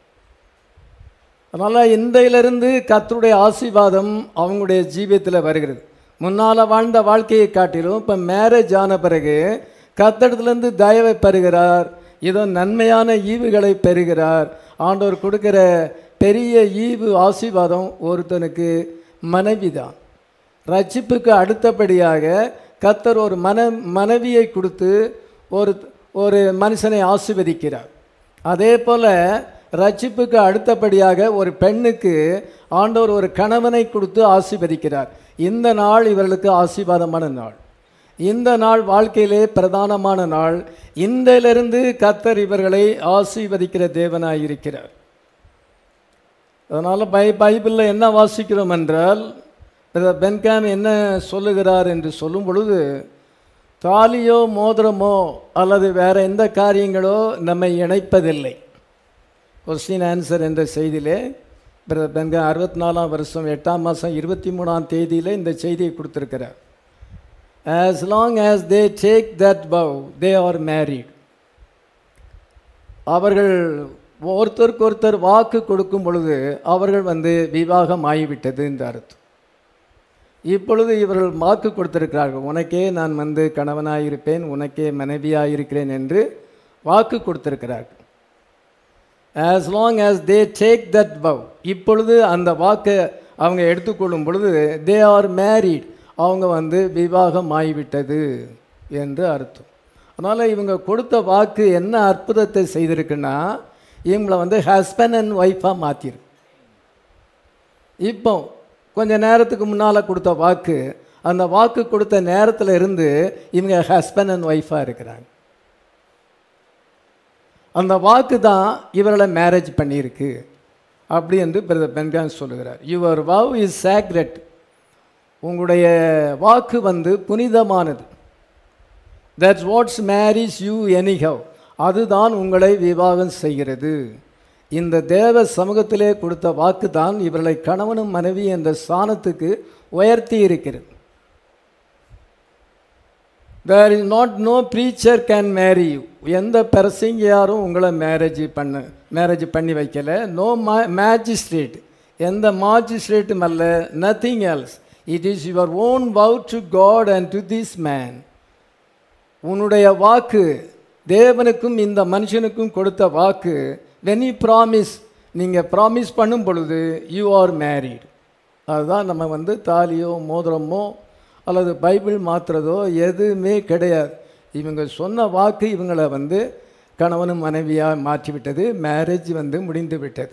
Speaker 2: அதனால் இன்றையிலிருந்து கத்தருடைய ஆசீர்வாதம் அவங்களுடைய ஜீவியத்தில் வருகிறது முன்னால் வாழ்ந்த வாழ்க்கையை காட்டிலும் இப்போ மேரேஜ் ஆன பிறகு கத்தடத்துலேருந்து தயவை பெறுகிறார் இதோ நன்மையான ஈவுகளை பெறுகிறார் ஆண்டவர் கொடுக்கிற பெரிய ஈவு ஆசீர்வாதம் ஒருத்தனுக்கு மனைவி தான் ரட்சிப்புக்கு அடுத்தபடியாக கத்தர் ஒரு மன மனைவியை கொடுத்து ஒரு ஒரு மனுஷனை ஆசீர்வதிக்கிறார் அதே போல் ரட்சிப்புக்கு அடுத்தபடியாக ஒரு பெண்ணுக்கு ஆண்டவர் ஒரு கணவனை கொடுத்து ஆசீர்வதிக்கிறார் இந்த நாள் இவர்களுக்கு ஆசீர்வாதமான நாள் இந்த நாள் வாழ்க்கையிலே பிரதானமான நாள் இன்றையிலிருந்து கத்தர் இவர்களை ஆசீர்வதிக்கிற தேவனாய் இருக்கிறார் அதனால் பை பைபிளில் என்ன வாசிக்கிறோம் என்றால் பிரதர் பென்காம் என்ன சொல்லுகிறார் என்று சொல்லும் பொழுது தாலியோ மோதிரமோ அல்லது வேறு எந்த காரியங்களோ நம்மை இணைப்பதில்லை கொஸ்டின் ஆன்சர் என்ற செய்தியிலே பிரதர் பென்காம் அறுபத்தி நாலாம் வருஷம் எட்டாம் மாதம் இருபத்தி மூணாம் தேதியில் இந்த செய்தியை கொடுத்துருக்கிறார் as long as they take that vow they are married அவர்கள் ஒருத்தருக்கு ஒருத்தர் வாக்கு கொடுக்கும் பொழுது அவர்கள் வந்து விவாகம் ஆகிவிட்டது என்று அர்த்தம் இப்பொழுது இவர்கள் வாக்கு கொடுத்திருக்கிறார்கள் உனக்கே நான் வந்து கணவனாயிருப்பேன் உனக்கே மனைவியாயிருக்கிறேன் என்று வாக்கு கொடுத்திருக்கிறார்கள் as long as they take that vow இப்பொழுது அந்த வாக்கை அவங்க எடுத்துக்கொள்ளும் பொழுது தே ஆர் மேரிட் அவங்க வந்து விவாகம் ஆகிவிட்டது என்று அர்த்தம் அதனால் இவங்க கொடுத்த வாக்கு என்ன அற்புதத்தை செய்திருக்குன்னா இவங்களை வந்து ஹஸ்பண்ட் அண்ட் ஒய்ஃபாக மாற்றிருக்கு இப்போ கொஞ்ச நேரத்துக்கு முன்னால் கொடுத்த வாக்கு அந்த வாக்கு கொடுத்த நேரத்தில் இருந்து இவங்க ஹஸ்பண்ட் அண்ட் ஒய்ஃபாக இருக்கிறாங்க அந்த வாக்கு தான் இவர்களை மேரேஜ் பண்ணியிருக்கு அப்படி என்று பிரதர் பென்கான் சொல்லுகிறார் யுவர் வவ் இஸ் சேக்ரெட் உங்களுடைய வாக்கு வந்து புனிதமானது that's what's marries you anyhow அதுதான் உங்களை விவாகம் செய்கிறது இந்த தேவ சமூகத்திலே கொடுத்த வாக்கு தான் இவர்களை கணவனும் மனைவி என்ற ஸ்தானத்துக்கு உயர்த்தி இருக்கிறது there is not no preacher can marry you எந்த பிரசங்கியாரும் உங்களை மேரேஜ் பண்ண மேரேஜ் பண்ணி வைக்கல நோ மா மேஜிஸ்ட்ரேட் எந்த மாஜிஸ்ட்ரேட்டும் அல்ல nothing else it is your own vow to God and to this man உன்னுடைய வாக்கு தேவனுக்கும் இந்த மனுஷனுக்கும் கொடுத்த வாக்கு வென் யூ ப்ராமிஸ் நீங்கள் ப்ராமிஸ் பண்ணும் பொழுது யூ ஆர் மேரீடு அதுதான் நம்ம வந்து தாலியோ மோதிரமோ அல்லது பைபிள் மாற்றுறதோ எதுவுமே கிடையாது இவங்க சொன்ன வாக்கு இவங்களை வந்து கணவனும் மனைவியாக மாற்றிவிட்டது மேரேஜ் வந்து முடிந்து விட்டது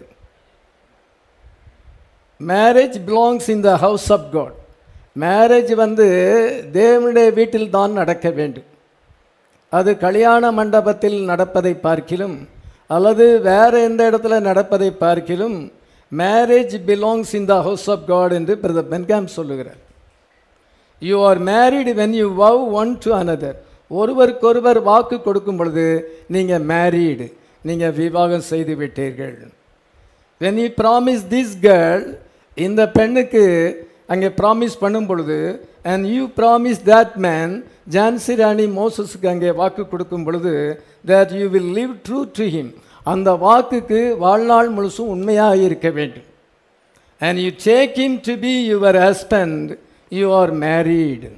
Speaker 2: marriage belongs in the house of God marriage வந்து தேவனுடைய வீட்டில் தான் நடக்க வேண்டும் அது கல்யாண மண்டபத்தில் நடப்பதை பார்க்கிலும் அல்லது வேறு எந்த இடத்துல நடப்பதை பார்க்கிலும் marriage belongs in the house of God என்று பிரதர் பென்காம் சொல்லுகிறார் you are married when you vow one to another ஒருவருக்கொருவர் வாக்கு கொடுக்கும் பொழுது நீங்கள் மேரீடு நீங்கள் விவாகம் செய்து விட்டீர்கள் when you promise this girl இந்த பெண்ணுக்கு அங்கே ப்ராமிஸ் பண்ணும் பொழுது and you promise that man Jhansi Rani மோசஸுக்கு அங்கே வாக்கு கொடுக்கும் பொழுது that you will live true to him அந்த வாக்குக்கு வாழ்நாள் முழுசும் உண்மையாக இருக்க வேண்டும் and you take him to be your husband you are married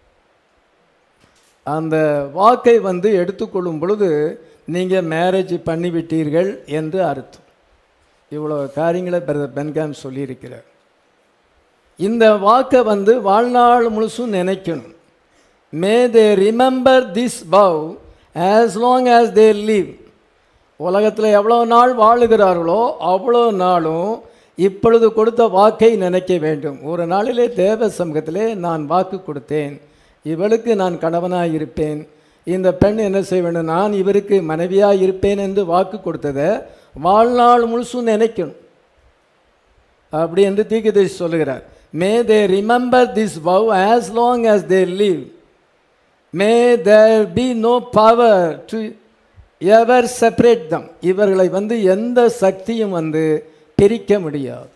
Speaker 2: அந்த வாக்கை வந்து எடுத்துக்கொள்ளும் பொழுது நீங்கள் மேரேஜ் பண்ணிவிட்டீர்கள் என்று அர்த்தம் இவ்வளோ காரியங்களை பிரதர் பென்காம் சொல்லியிருக்கிறார் இந்த வாக்கை வந்து வாழ்நாள் முழுசும் நினைக்கணும் may they remember this vow as long as they live உலகத்தில் எவ்வளோ நாள் வாழுகிறார்களோ அவ்வளோ நாளும் இப்பொழுது கொடுத்த வாக்கை நினைக்க வேண்டும் ஒரு நாளிலே தேவ சமூகத்திலே நான் வாக்கு கொடுத்தேன் இவளுக்கு நான் கணவனாக இருப்பேன் இந்த பெண் என்ன செய்ய வேண்டும் நான் இவருக்கு மனைவியாக இருப்பேன் என்று வாக்கு கொடுத்ததை வாழ்நாள் முழுசும் நினைக்கணும் அப்படி என்று தீர்க்கதரிசி சொல்லுகிறார் may they remember this vow as long as they live may there be no power to ever separate them இவர்களை வந்து எந்த சக்தியும் வந்து பிரிக்க முடியாது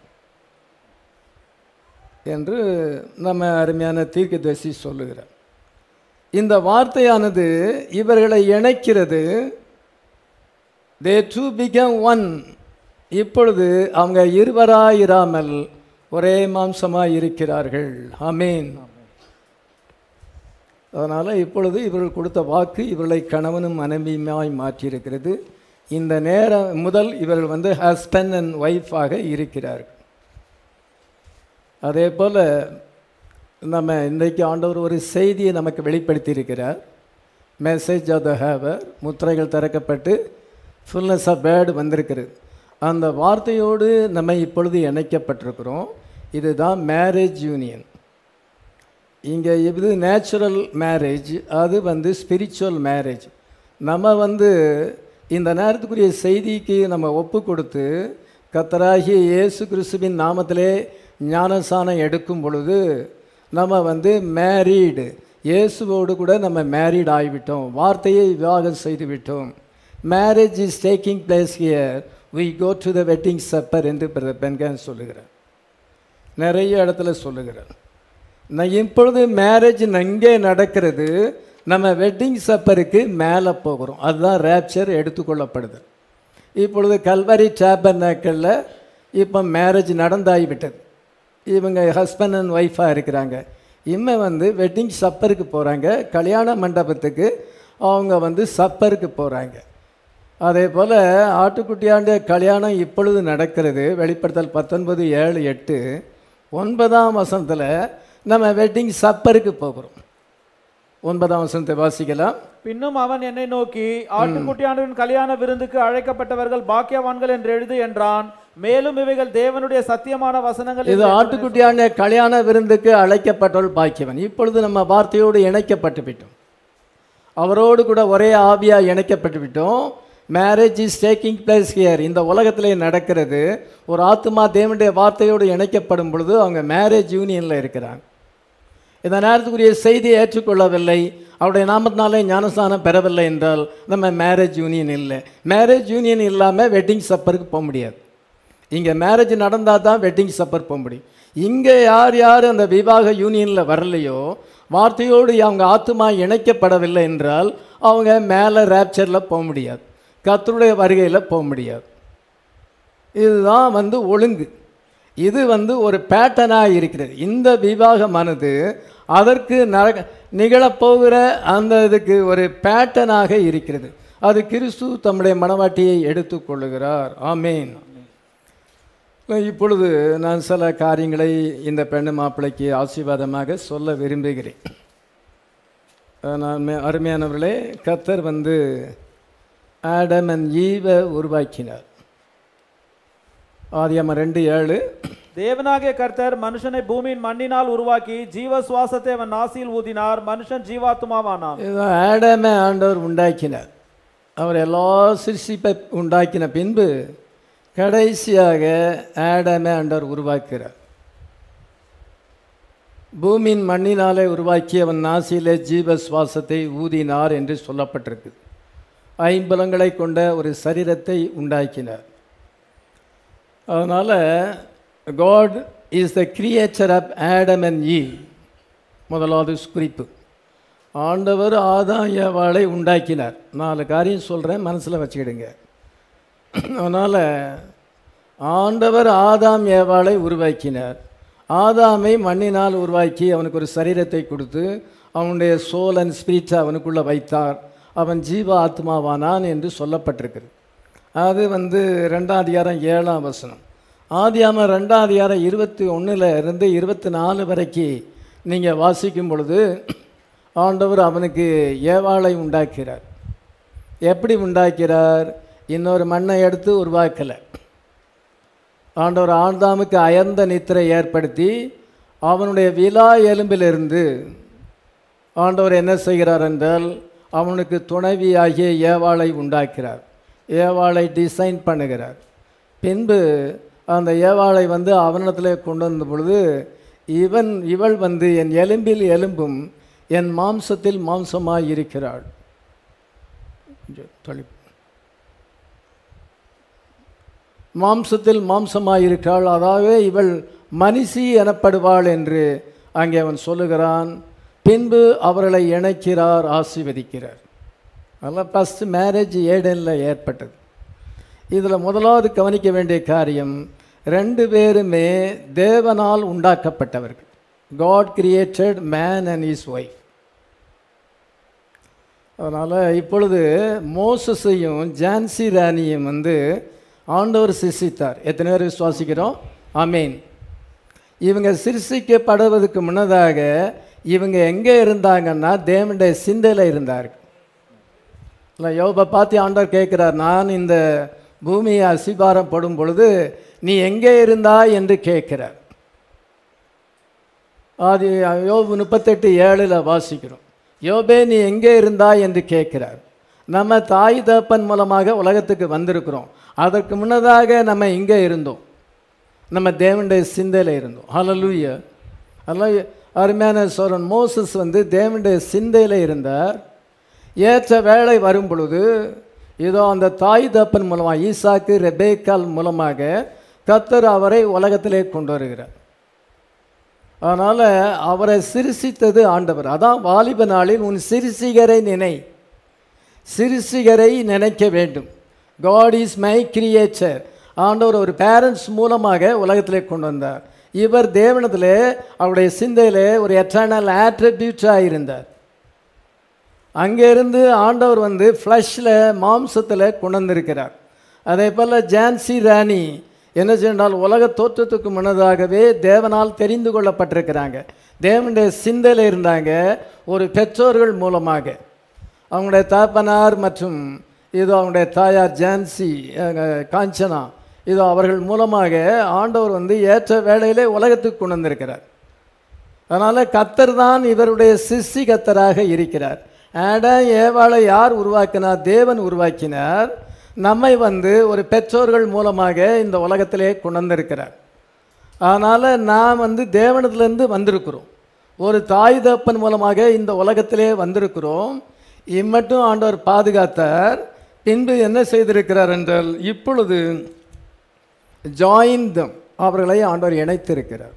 Speaker 2: என்று நம்ம அருமையான தீர்க்கதரிசி சொல்லுகிறார் இந்த வார்த்தையானது இவர்களை இணைக்கிறது தே டு பிகம் ஒன் இப்பொழுது அவங்க இருவராயிராமல் ஒரே மாம்சமாக இருக்கிறார்கள் அமேன் அதனால் இப்பொழுது இவர்கள் கொடுத்த வாக்கு இவர்களை கணவனும் மனைவியுமாய் மாற்றியிருக்கிறது இந்த நேரம் முதல் இவர்கள் வந்து ஹஸ்பண்ட் அண்ட் ஒய்ஃபாக இருக்கிறார்கள் அதே போல் நம்ம இன்றைக்கு ஆண்டவர் ஒரு செய்தியை நமக்கு வெளிப்படுத்தி இருக்கிறார் மெசேஜ் ஆஃப் த ஹேவர் முத்திரைகள் திறக்கப்பட்டு ஃபுல்னஸ் ஆஃப் பேர்டு வந்திருக்கிறது அந்த வார்த்தையோடு நம்ம இப்பொழுது இணைக்கப்பட்டிருக்கிறோம் இதுதான் மேரேஜ் யூனியன் இங்கே இது நேச்சுரல் மேரேஜ் அது வந்து ஸ்பிரிச்சுவல் மேரேஜ் நம்ம வந்து இந்த நேரத்துக்குரிய செய்திக்கு நம்ம ஒப்பு கொடுத்து கத்தராகிய இயேசு கிறிஸ்துவின் நாமத்திலே ஞானசானம் எடுக்கும் பொழுது நம்ம வந்து மேரீடு இயேசுவோடு கூட நம்ம மேரீட் ஆகிவிட்டோம் வார்த்தையை விவாகம் செய்து விட்டோம் marriage is taking place here we go to the wedding supper என்று பிரதர் பென்கான் சொல்லுகிறார் நிறைய இடத்துல சொல்லுகிறார் நான் இப்பொழுது மேரேஜ் இங்கே நடக்கிறது நம்ம வெட்டிங் சப்பருக்கு மேலே போகிறோம் அதுதான் ரேப்சர் எடுத்துக்கொள்ளப்படுது இப்பொழுது கல்வரி டேபர்னாக்கலில் இப்போ மேரேஜ் நடந்தாகிவிட்டது இவங்க ஹஸ்பண்ட் அண்ட் ஒய்ஃபாக இருக்கிறாங்க இவன் வந்து வெட்டிங் சப்பருக்கு போகிறாங்க கல்யாண மண்டபத்துக்கு அவங்க வந்து சப்பருக்கு போகிறாங்க அதே போல் ஆட்டுக்குட்டியாண்ட கல்யாணம் இப்பொழுது நடக்கிறது வெளிப்படுத்தல் பத்தொன்பது ஏழு எட்டு ஒன்பதாம் வசனத்தில் நம்ம வெட்டிங் சப்பருக்கு போகிறோம் ஒன்பதாம் வசனத்தை வாசிக்கலாம்
Speaker 5: பின்னும் அவன் என்னை நோக்கி ஆட்டுக்குட்டியானவரின் கல்யாண விருந்துக்கு அழைக்கப்பட்டவர்கள் பாக்கியவான்கள் என்று எழுது என்றான் மேலும் இவைகள் தேவனுடைய சத்தியமான வசனங்கள்
Speaker 2: இது
Speaker 5: என்று
Speaker 2: ஆட்டுக்குட்டியாண்ட கல்யாண விருந்துக்கு அழைக்கப்பட்டவள் பாக்கியவன் இப்பொழுது நம்ம வார்த்தையோடு இணைக்கப்பட்டு விட்டோம் அவரோடு கூட ஒரே ஆவியாக இணைக்கப்பட்டு விட்டோம் marriage is taking place here இந்த உலகத்திலே நடக்கிறது ஒரு ஆத்மா தேவனுடைய வார்த்தையோடு இணைக்கப்படும் பொழுது அவங்க மேரேஜ் யூனியனில் இருக்கிறாங்க இந்த நேரத்துக்குரிய செய்தியை ஏற்றுக்கொள்ளவில்லை அவருடைய நாமத்தினாலே ஞானஸ்தானம் பெறவில்லை என்றால் நம்ம மேரேஜ் யூனியன் இல்லை மேரேஜ் யூனியன் இல்லாமல் வெட்டிங் சப்பருக்கு போக முடியாது இங்கே மேரேஜ் நடந்தால் தான் வெட்டிங் சப்பர் போக முடியும் இங்கே யார் யார் அந்த விவாக யூனியனில் வரலையோ வார்த்தையோடு அவங்க ஆத்துமா இணைக்கப்படவில்லை என்றால் அவங்க மேலே ரேப்சரில் போக முடியாது கர்த்தருடைய வருகையில் போக முடியாது இதுதான் வந்து ஒழுங்கு இது வந்து ஒரு பேட்டர்னாக இருக்கிறது இந்த விவாகமானது அதற்கு நர நிகழப்போகிற அந்த இதுக்கு ஒரு பேட்டர்னாக இருக்கிறது அது கிறிஸ்து தம்முடைய மனவாட்டியை எடுத்துக்கொள்ளுகிறார் ஆமேன் இப்பொழுது நான் சில காரியங்களை இந்த பெண்ணு மாப்பிள்ளைக்கு ஆசீர்வாதமாக சொல்ல விரும்புகிறேன் நான் மே- அருமையானவர்களே கத்தர் வந்து ஆடம் அண்ட் ஈவை உருவாக்கினார் ஆதியாம ரெண்டு ஏழு
Speaker 5: தேவனாகிய கர்த்தர் மனுஷனை பூமியின் மண்ணினால் உருவாக்கி ஜீவ சுவாசத்தை அவன் நாசியில் ஊதினார் மனுஷன் ஜீவாத்மாவானான்
Speaker 2: இதோ ஆடமை ஆண்டவர் உண்டாக்கினார் அவர் எல்லா சிருஷ்டிப்பை உண்டாக்கின பின்பு கடைசியாக ஆடமை ஆண்டவர் உருவாக்குகிறார் பூமியின் மண்ணினாலே உருவாக்கி அவன் நாசியிலே ஜீவ சுவாசத்தை ஊதினார் என்று சொல்லப்பட்டிருக்கு ஐம்பலங்களை கொண்ட ஒரு சரீரத்தை உண்டாக்கினார் அதனால் God is the creature of Adam and Eve முதலாவது குறிப்பு ஆண்டவர் ஆதாம் ஏவாளை உண்டாக்கினார் நாலு காரியம் சொல்கிறேன் மனசில் வச்சுக்கிடுங்க அதனால் ஆண்டவர் ஆதாம் ஏவாளை உருவாக்கினார் ஆதாமை மண்ணினால் உருவாக்கி அவனுக்கு ஒரு சரீரத்தை கொடுத்து அவனுடைய சோல் அண்ட் ஸ்பிரிட்டை அவனுக்குள்ளே வைத்தார் அவன் ஜீவ ஆத்மாவானான் என்று சொல்லப்பட்டிருக்கிறது அது வந்து ரெண்டாம் அதிகாரம் ஏழாம் வசனம் ஆதியாம ரெண்டாம் அதிகாரம் இருபத்தி ஒன்றில் இருந்து இருபத்தி நாலு வரைக்கும் நீங்கள் வாசிக்கும் பொழுது ஆண்டவர் அவனுக்கு ஏவாளை உண்டாக்கிறார் எப்படி உண்டாக்கிறார் இன்னொரு மண்ணை எடுத்து உருவாக்கலை ஆண்டவர் ஆண்டாமுக்கு அயர்ந்த நித்திரை ஏற்படுத்தி அவனுடைய விலா எலும்பிலிருந்து ஆண்டவர் என்ன செய்கிறார் என்றால் அவனுக்கு துணைவியாகிய ஏவாளை உண்டாக்கிறார் ஏவாளை டிசைன் பண்ணுகிறார் பின்பு அந்த ஏவாளை வந்து அவனிடத்தில் கொண்டு வந்த பொழுது இவன் இவள் வந்து என் எலும்பில் எலும்பும் என் மாம்சத்தில் மாம்சமாய் இருக்கிறாள் கொஞ்சம் தொலை மாம்சத்தில் மாம்சமாயிருக்காள் அதாவது இவள் மனிஷி எனப்படுவாள் என்று அங்கே அவன் சொல்லுகிறான் பின்பு அவர்களை இணைக்கிறார் ஆசீர்வதிக்கிறார் அதெல்லாம் ஃபஸ்ட்டு மேரேஜ் ஏடனில் ஏற்பட்டது இதில் முதலாவது கவனிக்க வேண்டிய காரியம் ரெண்டு பேருமே தேவனால் உண்டாக்கப்பட்டவர்கள் God created man and his wife அதனால் இப்பொழுது மோசஸையும் ஜான்சி ராணியும் வந்து ஆண்டவர் சிருஷ்டித்தார் எத்தனை பேர் விசுவாசிக்கிறோம் ஆமீன் இவங்க சிருஷ்டிக்கப்படுவதற்கு முன்னதாக இவங்க எங்கே இருந்தாங்கன்னா தேவனுடைய சிந்தையில் இருந்தார்கள் இல்லை யோபை பார்த்து ஆண்டவர் கேட்குறார் நான் இந்த பூமியை அசிபாரம் படும் பொழுது நீ எங்கே இருந்தாய் என்று கேட்கிறார் ஆதி யோபு முப்பத்தெட்டு ஏழில் வாசிக்கிறோம் யோபே நீ எங்கே இருந்தாய் என்று கேட்கிறார் நம்ம தாய் தகப்பன் மூலமாக உலகத்துக்கு வந்திருக்கிறோம் அதற்கு முன்னதாக நம்ம இங்கே இருந்தோம் நம்ம தேவனுடைய சிந்தையில் இருந்தோம் ஹalleluya அதெல்லாம் அருமையான சோரன் மோசஸ் வந்து தேவனுடைய சிந்தையில் இருந்தார் ஏற்ற வேலை வரும் பொழுது இதோ அந்த தாய் தப்பன் மூலமாக ஈசாக்கு ரெபேக்கால் மூலமாக கத்தர் அவரை உலகத்திலே கொண்டு வருகிறார் அதனால் அவரை சிருஷித்தது ஆண்டவர் அதான் வாலிப நாளில் உன் சிறுசிகரை நினை சிறுசிகரை நினைக்க வேண்டும் காட் இஸ் மை கிரியேச்சர் ஆண்டவர் ஒரு பேரண்ட்ஸ் மூலமாக உலகத்திலே கொண்டு வந்தார் இவர் தேவனத்திலே அவருடைய சிந்தையிலே ஒரு எட்டர்னல் ஆட்ரிபியூட்டாக இருந்தார் அங்கேருந்து ஆண்டவர் வந்து ஃப்ளஷில் மாம்சத்தில் கொண்டு வந்திருக்கிறார் அதே போல் ஜான்சி ராணி என்ன சொன்னால் உலக தோற்றத்துக்கு முன்னதாகவே தேவனால் தெரிந்து கொள்ளப்பட்டிருக்கிறாங்க தேவனுடைய சிந்தையில் இருந்தாங்க ஒரு பெற்றோர்கள் மூலமாக அவங்களுடைய தாப்பனார் மற்றும் இதோ அவங்களுடைய தாயார் ஜான்சி அஹ், காஞ்சனா இதோ அவர்கள் மூலமாக ஆண்டவர் வந்து ஏற்ற வேளையிலே உலகத்துக்கு கொண்டு வந்திருக்கிறார் அதனால் கத்தர் தான் இவருடைய சிருஷ்டி கத்தராக இருக்கிறார் ஆடம் ஏவாளை யார் உருவாக்கினார் தேவன் உருவாக்கினார் நம்மை வந்து ஒரு பெற்றோர்கள் மூலமாக இந்த உலகத்திலே கொண்டு வந்திருக்கிறார் அதனால் நாம் வந்து தேவனத்திலேருந்து வந்திருக்கிறோம் ஒரு தாய் தப்பன் மூலமாக இந்த உலகத்திலே வந்திருக்கிறோம் இம்மட்டும் ஆண்டவர் பாதுகாத்தார் பின்பு என்ன செய்திருக்கிறார் என்றால் இப்பொழுது ஜாயின் தம் அவர்களை ஆண்டவர் இணைத்திருக்கிறார்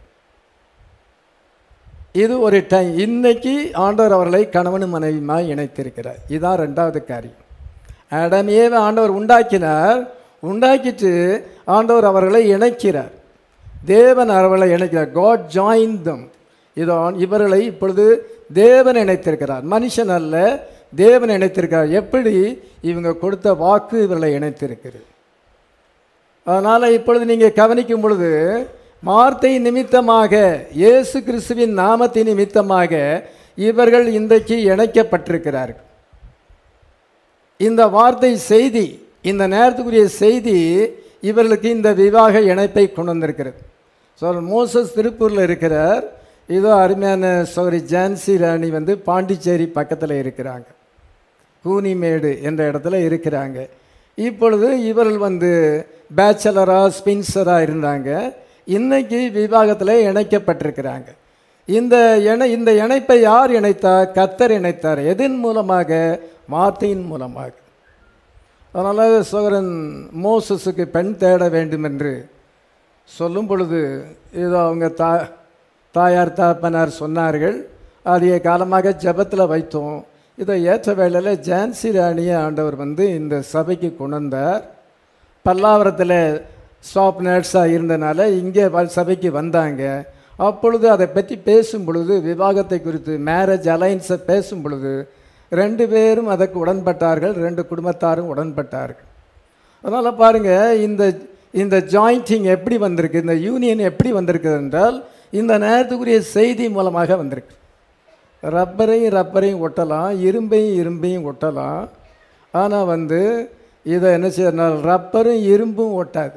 Speaker 2: இது ஒரு டைம் இன்னைக்கு ஆண்டவர் அவர்களை கணவனும் மனைவியுமாய் இணைத்திருக்கிறார் இதுதான் ரெண்டாவது காரியம் ஆடமையே ஆண்டவர் உண்டாக்கினார் உண்டாக்கிட்டு ஆண்டவர் அவர்களை இணைக்கிறார் தேவன் அவர்களை இணைக்கிறார் காட் ஜாயின் தம் இதோ இவர்களை இப்பொழுது தேவன் இணைத்திருக்கிறார் மனுஷன் அல்ல தேவன் இணைத்திருக்கிறார் எப்படி இவங்க கொடுத்த வாக்கு இவர்களை இணைத்திருக்கிறது அதனால் இப்பொழுது நீங்கள் கவனிக்கும் பொழுது வார்த்தை நிமித்தமாக இயேசு கிறிஸ்துவின் நாமத்தின் நிமித்தமாக இவர்கள் இன்றைக்கு இணைக்கப்பட்டிருக்கிறார்கள் இந்த வார்த்தை செய்தி இந்த நேரத்துக்குரிய செய்தி இவர்களுக்கு இந்த விவாக இணைப்பை கொண்டு வந்திருக்கிறது ஸோ மோசஸ் திருப்பூரில் இருக்கிறார் இதோ அருமையான சௌரி ஜான்சி ராணி வந்து பாண்டிச்சேரி பக்கத்தில் இருக்கிறாங்க கூனிமேடு என்ற இடத்துல இருக்கிறாங்க இப்பொழுது இவர்கள் வந்து பேச்சலராக ஸ்பின்சராக இருந்தாங்க இன்னைக்கு விவாகத்தில் இணைக்கப்பட்டிருக்கிறாங்க இந்த இணை இந்த இணைப்பை யார் இணைத்தார் கத்தர் இணைத்தார் எதன் மூலமாக வார்த்தையின் மூலமாக அதனால் சோகரன் மோசஸுக்கு பெண் தேட வேண்டும் என்று சொல்லும் பொழுது ஏதோ அவங்க தா தாயார் தாப்பனார் சொன்னார்கள் அதிக காலமாக ஜெபத்தில் வைத்தோம் இதை ஏற்ற வேளையில் ஜான்சி ராணியை ஆண்டவர் வந்து இந்த சபைக்கு கொண்டு வந்தார் பல்லாவரத்தில் ஸ்டாப் நர்ஸாக இருந்தனால இங்கே வ- சபைக்கு வந்தாங்க அப்பொழுது அதை பற்றி பேசும் பொழுது விவாகத்தை குறித்து மேரேஜ் அலைன்ஸை பேசும் பொழுது ரெண்டு பேரும் அதற்கு உடன்பட்டார்கள் ரெண்டு குடும்பத்தாரும் உடன்பட்டார்கள் அதனால் பாருங்கள் இந்த இந்த ஜாயிண்டிங் எப்படி வந்திருக்கு இந்த யூனியன் எப்படி வந்திருக்கு என்றால் இந்த நேரத்துக்குரிய செய்தி மூலமாக வந்திருக்கு ரப்பரையும் ரப்பரையும் ஒட்டலாம் இரும்பையும் இரும்பையும் ஒட்டலாம் ஆனால் வந்து இதை என்ன செய்யறதுனால ரப்பரும் இரும்பும் ஒட்டாது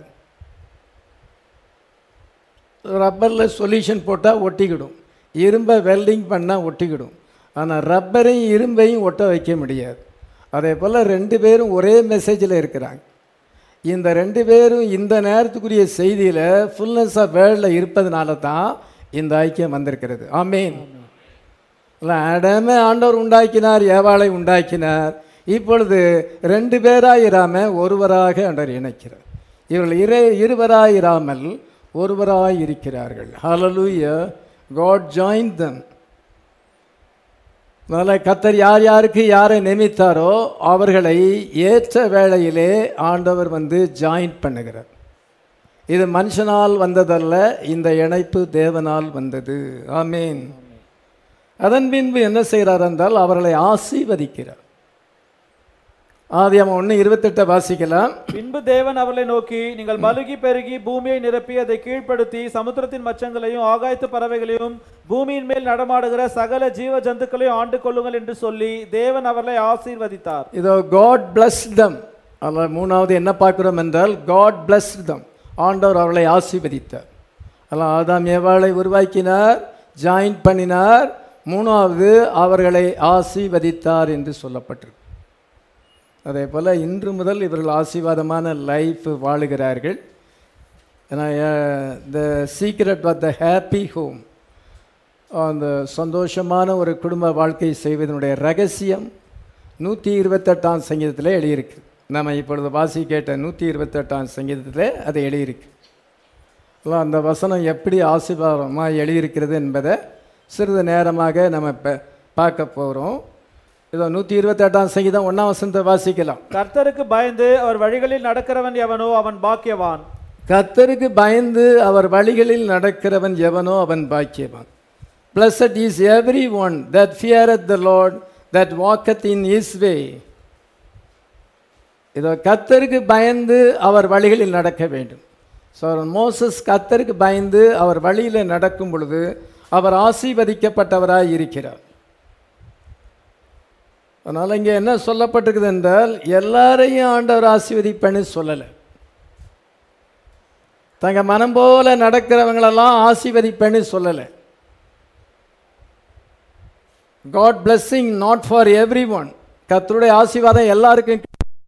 Speaker 2: ரப்பரில் சொல்யூஷன் போட்டால் ஒட்டிக்கிடும் இரும்பை வெல்டிங் பண்ணால் ஒட்டிக்கிடும் ஆனால் ரப்பரையும் இரும்பையும் ஒட்ட வைக்க முடியாது அதே போல் ரெண்டு பேரும் ஒரே மெசேஜில் இருக்கிறாங்க இந்த ரெண்டு பேரும் இந்த நேரத்துக்குரிய செய்தியில் ஃபுல்னஸ் ஆஃப் வேர்ல்டில் இருப்பதனால தான் இந்த ஐக்கியம் வந்திருக்கிறது ஆமீன் இல்லை ஆடாம ஆண்டவர் உண்டாக்கினார் ஏவாளை உண்டாக்கினார் இப்பொழுது ரெண்டு பேராக இராமல் ஒருவராக ஆண்டவர் இணைக்கிறார் இவர்கள் இரு இருவராய் இராமல் ஒருவராய் இருக்கிறார்கள் ஹalleluya காட் ஜாயின் தம் அதனால் கத்தர் யார் யாருக்கு யாரை நியமித்தாரோ அவர்களை ஏற்ற வேளையிலே ஆண்டவர் வந்து ஜாயின் பண்ணுகிறார் இது மனுஷனால் வந்ததல்ல இந்த இணைப்பு தேவனால் வந்தது ஆமீன் அதன் பின்பு என்ன செய்கிறார் என்றால் அவர்களை ஆசீர்வதிக்கிறார் ஆதியாம ஒன்று இருபத்தெட்டை வாசிக்கலாம்
Speaker 5: பின்பு தேவன் அவர்களை நோக்கி நீங்கள் மலுகி பெருகி பூமியை நிரப்பி அதை கீழ்ப்படுத்தி சமுத்திரத்தின் மச்சங்களையும் ஆகாயத்து பறவைகளையும் பூமியின் மேல் நடமாடுகிற சகல ஜீவ ஜந்துக்களையும் ஆண்டு கொள்ளுங்கள் என்று சொல்லி தேவன் அவர்களை ஆசீர்வதித்தார்
Speaker 2: இதோ காட் பிளஸ் தம் அதில் மூணாவது என்ன பார்க்குறோம் என்றால் காட் பிளஸ் தம் ஆண்டவர் அவளை ஆசீர்வதித்தார் அதெல்லாம் ஆதாம் ஏவாளை உருவாக்கினார் ஜாயின் பண்ணினார் மூணாவது அவர்களை ஆசீர்வதித்தார் என்று சொல்லப்பட்டிருக்கு அதே போல் இன்று முதல் இவர்கள் ஆசீர்வாதமான லைஃப் வாழுகிறார்கள் ஏன்னா the secret of the happy home அந்த சந்தோஷமான ஒரு குடும்ப வாழ்க்கை செய்வதனுடைய ரகசியம் நூற்றி இருபத்தெட்டாம் சங்கீதத்தில் எழுதியிருக்கு நம்ம இப்பொழுது வாசி கேட்ட நூற்றி இருபத்தெட்டாம் சங்கீதத்தில் அது எழுதியிருக்கு அதான் அந்த வசனம் எப்படி ஆசீர்வாதமாக எழுதியிருக்கிறது என்பதை சிறிது நேரமாக நம்ம ப- பார்க்க போகிறோம் இதோ நூற்றி இருபத்தெட்டாம் சங்கீதம் ஒன்றாம் வசனத்தை வாசிக்கலாம்
Speaker 5: கர்த்தருக்கு பயந்து அவர் வழிகளில் நடக்கிறவன் எவனோ அவன் பாக்கியவான்
Speaker 2: கர்த்தருக்கு பயந்து அவர் வழிகளில் நடக்கிறவன் எவனோ அவன் பாக்கியவான் blessed is every one that feareth the Lord that walketh in his way இதோ கர்த்தருக்கு பயந்து அவர் வழிகளில் நடக்க வேண்டும் ஸோ மோசஸ் கர்த்தருக்கு பயந்து அவர் வழியில் நடக்கும் பொழுது அவர் ஆசீர்வதிக்கப்பட்டவராய் இருக்கிறார் அதனால் இங்கே என்ன சொல்லப்பட்டிருக்குது என்றால் எல்லாரையும் ஆண்டவர் ஆசீர்வதிப்பேன்னு சொல்லலை தங்க மனம் போல நடக்கிறவங்களெல்லாம் ஆசீர்வதிப்பேன்னு சொல்லலை God blessing not for every one கத்தருடைய ஆசீர்வாதம் எல்லாருக்கும்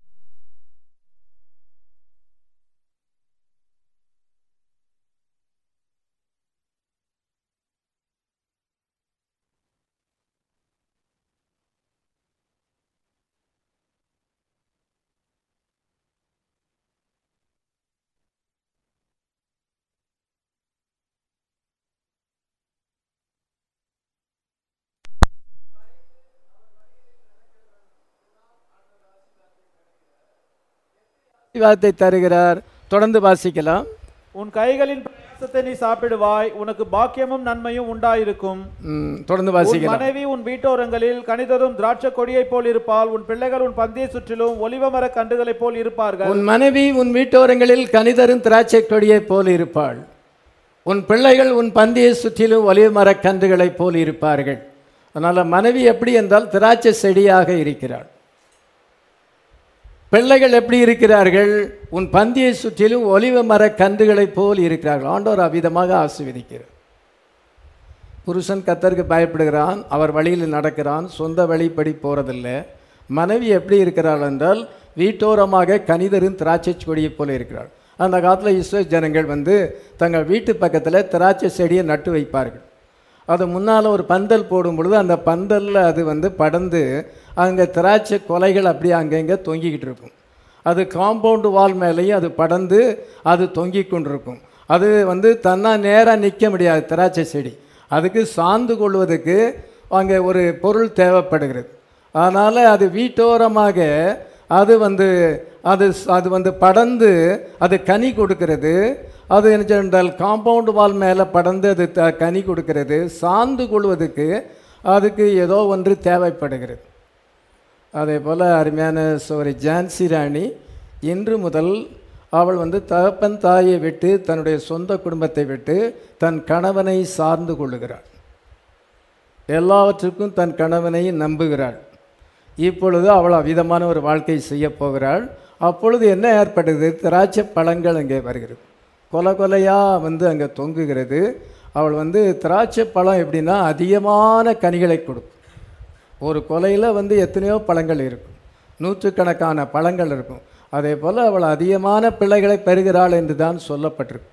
Speaker 2: ஆசீர்வாதத்தை தருகிறார் தொடர்ந்து வாசிக்கலாம்
Speaker 5: உன் கைகளின் பிரயாசத்தை நீ சாப்பிடுவாய் உனக்கு பாக்கியமும் நன்மையும் உண்டாயிருக்கும்
Speaker 2: ம், தொடர்ந்து
Speaker 5: உன்
Speaker 2: வாசிக்கலாம்
Speaker 5: மனைவி உன் வீட்டோரங்களில் கனிதரும் திராட்சை கொடியைப் போல் இருப்பாள் உன் பிள்ளைகள் உன் பந்தியை சுற்றிலும் ஒலிவமர கன்றுகளைப் போல் இருப்பார்கள்
Speaker 2: உன் மனைவி உன் வீட்டோரங்களில் கனிதரும் திராட்சை கொடியைப் போல் இருப்பாள் உன் பிள்ளைகள் உன் பந்தியை சுற்றிலும் ஒலிவ மரக் கன்றுகளைப் போல் இருப்பார்கள் அதனால் மனைவி எப்படி என்றால் திராட்சை செடியாக இருக்கிறாள் பிள்ளைகள் எப்படி இருக்கிறார்கள் உன் பந்தியை சுற்றிலும் ஒலிவ மரக் கன்றுகளைப் போல் இருக்கிறார்கள் ஆண்டவர் அவ்விதமாக ஆசீர்வதிக்கிறார் புருஷன் கத்தருக்கு பயப்படுகிறான் அவர் வழியில் நடக்கிறான் சொந்த வழிப்படி போகிறதில்ல மனைவி எப்படி இருக்கிறாள் என்றால் வீட்டோரமாக கனிதரும் திராட்சை கொடியைப் போல இருக்கிறாள் அந்த காலத்தில் இஸ்ரோ ஜனங்கள் வந்து தங்கள் வீட்டு பக்கத்தில் திராட்சை செடியை நட்டு வைப்பார்கள் அது முன்னால் ஒரு பந்தல் போடும் பொழுது அந்த பந்தலில் அது வந்து படர்ந்து அங்கே திராட்சை கொலைகள் அப்படியே அங்கங்கே தொங்கிக்கிட்டு இருக்கும் அது காம்பவுண்டு வால் மேலேயும் அது படர்ந்து அது தொங்கிக் கொண்டிருக்கும் அது வந்து தன்னா நேராக நிற்க முடியாது திராட்சை செடி அதுக்கு சார்ந்து கொள்வதற்கு அங்கே ஒரு பொருள் தேவைப்படுகிறது அதனால் அது வீட்டோரமாக அது வந்து அது அது வந்து படர்ந்து அது கனி கொடுக்கிறது அது என்ன என்றால் காம்பவுண்ட் வால் மேலே படர்ந்து அது த கனி கொடுக்கிறது சார்ந்து கொள்வதற்கு அதுக்கு ஏதோ ஒன்று தேவைப்படுகிறது அதே போல் அருமையான சோரி ஜான்சி ராணி இன்று முதல் அவள் வந்து தகப்பன் தாயை விட்டு தன்னுடைய சொந்த குடும்பத்தை விட்டு தன் கணவனை சார்ந்து கொள்ளுகிறாள் எல்லாவற்றுக்கும் தன் கணவனை நம்புகிறாள் இப்பொழுது அவள் அவ்விதமான ஒரு வாழ்க்கை செய்யப் போகிறாள் அப்பொழுது என்ன ஏற்படுது திராட்சை பழங்கள் அங்கே வருகிறது கொலை கொலையாக வந்து அங்கே தொங்குகிறது அவள் வந்து திராட்சை பழம் எப்படின்னா அதிகமான கனிகளை கொடுக்கும் ஒரு கொலையில் வந்து எத்தனையோ பழங்கள் இருக்கும் நூற்றுக்கணக்கான பழங்கள் இருக்கும் அதே போல் அவள் அதிகமான பிள்ளைகளை பெறுகிறாள் என்று தான் சொல்லப்பட்டிருக்கு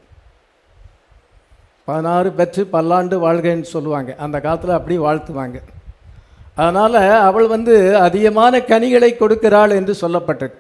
Speaker 2: பதினாறு பெற்று பல்லாண்டு வாழ்கைன்னு சொல்லுவாங்க அந்த காலத்தில் அப்படி வாழ்த்துவாங்க அதனால் அவள் வந்து அதிகமான கனிகளை கொடுக்கிறாள் என்று சொல்லப்பட்டிருக்கு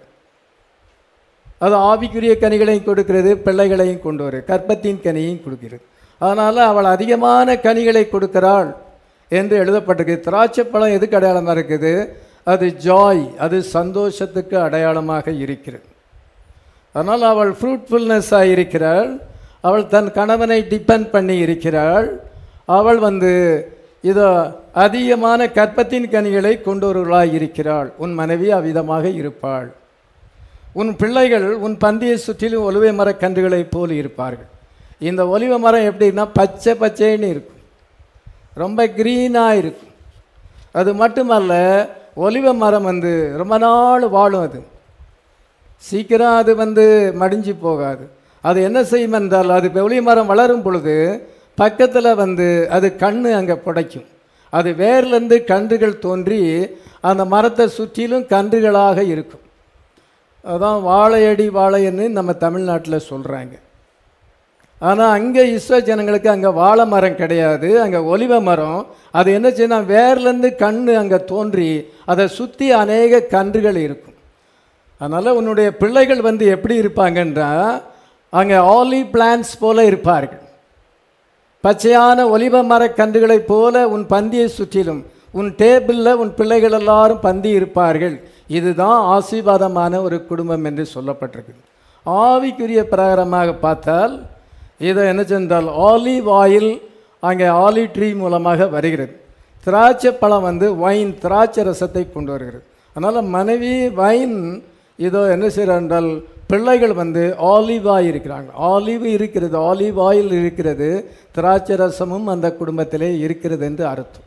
Speaker 2: அது ஆவிக்குரிய கனிகளையும் கொடுக்கிறது பிள்ளைகளையும் கொண்டு வரும் கற்பத்தின் கனியையும் கொடுக்கிறது அதனால் அவள் அதிகமான கனிகளை கொடுக்கிறாள் என்று எழுதப்பட்டிருக்கு திராட்சை பழம் எதுக்கு அடையாளமாக இருக்குது அது ஜாய் அது சந்தோஷத்துக்கு அடையாளமாக இருக்கிறது அதனால் அவள் ஃப்ரூட்ஃபுல்னஸ்ஸாக இருக்கிறாள் அவள் தன் கணவனை டிபெண்ட் பண்ணி இருக்கிறாள் அவள் வந்து இதோ அதிகமான கற்பத்தின் கனிகளை கொண்டொருவளாய் இருக்கிறாள் உன் மனைவி அவ்விதமாக இருப்பாள் உன் பிள்ளைகள் உன் பந்தியை சுற்றிலும் ஒலிவை மரக் கன்றுகளைப் போல் இருப்பார்கள் இந்த ஒலிவ மரம் எப்படின்னா பச்சை பச்சைன்னு இருக்கும் ரொம்ப க்ரீனாக இருக்கும் அது மட்டுமல்ல ஒலிவ மரம் வந்து ரொம்ப நாள் வாழும் அது சீக்கிரம் அது வந்து மடிஞ்சு போகாது அது என்ன செய்யும் என்றால் அது ஒலிவ மரம் வளரும் பொழுது பக்கத்தில் வந்து அது கண்ணு அங்கே புடைக்கும் அது வேர்லேருந்து கன்றுகள் தோன்றி அந்த மரத்தை சுற்றிலும் கன்றுகளாக இருக்கும் அதான் வாழையடி வாழைன்னு நம்ம தமிழ்நாட்டில் சொல்கிறாங்க ஆனால் அங்கே இஸ்ரோ ஜனங்களுக்கு அங்கே வாழை மரம் கிடையாது அங்கே ஒலிவ மரம் அது என்ன செய்யணும் வேர்லேருந்து கண்ணு அங்கே தோன்றி அதை சுற்றி அநேக கன்றுகள் இருக்கும் அதனால் உன்னுடைய பிள்ளைகள் வந்து எப்படி இருப்பாங்கன்றா அங்கே ஆலி பிளான்ஸ் போல இருப்பார்கள் பச்சையான ஒலிவ மரக் கன்றுகளைப் போல உன் பந்தியை சுற்றிலும் உன் டேபிளில் உன் பிள்ளைகள் எல்லாரும் பந்தி இருப்பார்கள் இதுதான் ஆசீர்வாதமான ஒரு குடும்பம் என்று சொல்லப்பட்டிருக்கு ஆவிக்குரிய பிரகாரமாக பார்த்தால் இதை என்ன சென்றால் ஆலிவ் ஆயில் அங்கே ஆலிவ் ட்ரீ மூலமாக வருகிறது திராட்சை பழம் வந்து வைன் திராட்சை ரசத்தை கொண்டு வருகிறது அதனால் மனைவி வைன் இதோ என்ன செய்கிறார் என்றால் பிள்ளைகள் வந்து ஆலிவாக இருக்கிறாங்க ஆலிவ் இருக்கிறது ஆலிவ் ஆயில் இருக்கிறது திராட்சை ரசமும் அந்த குடும்பத்திலே இருக்கிறது என்று அர்த்தம்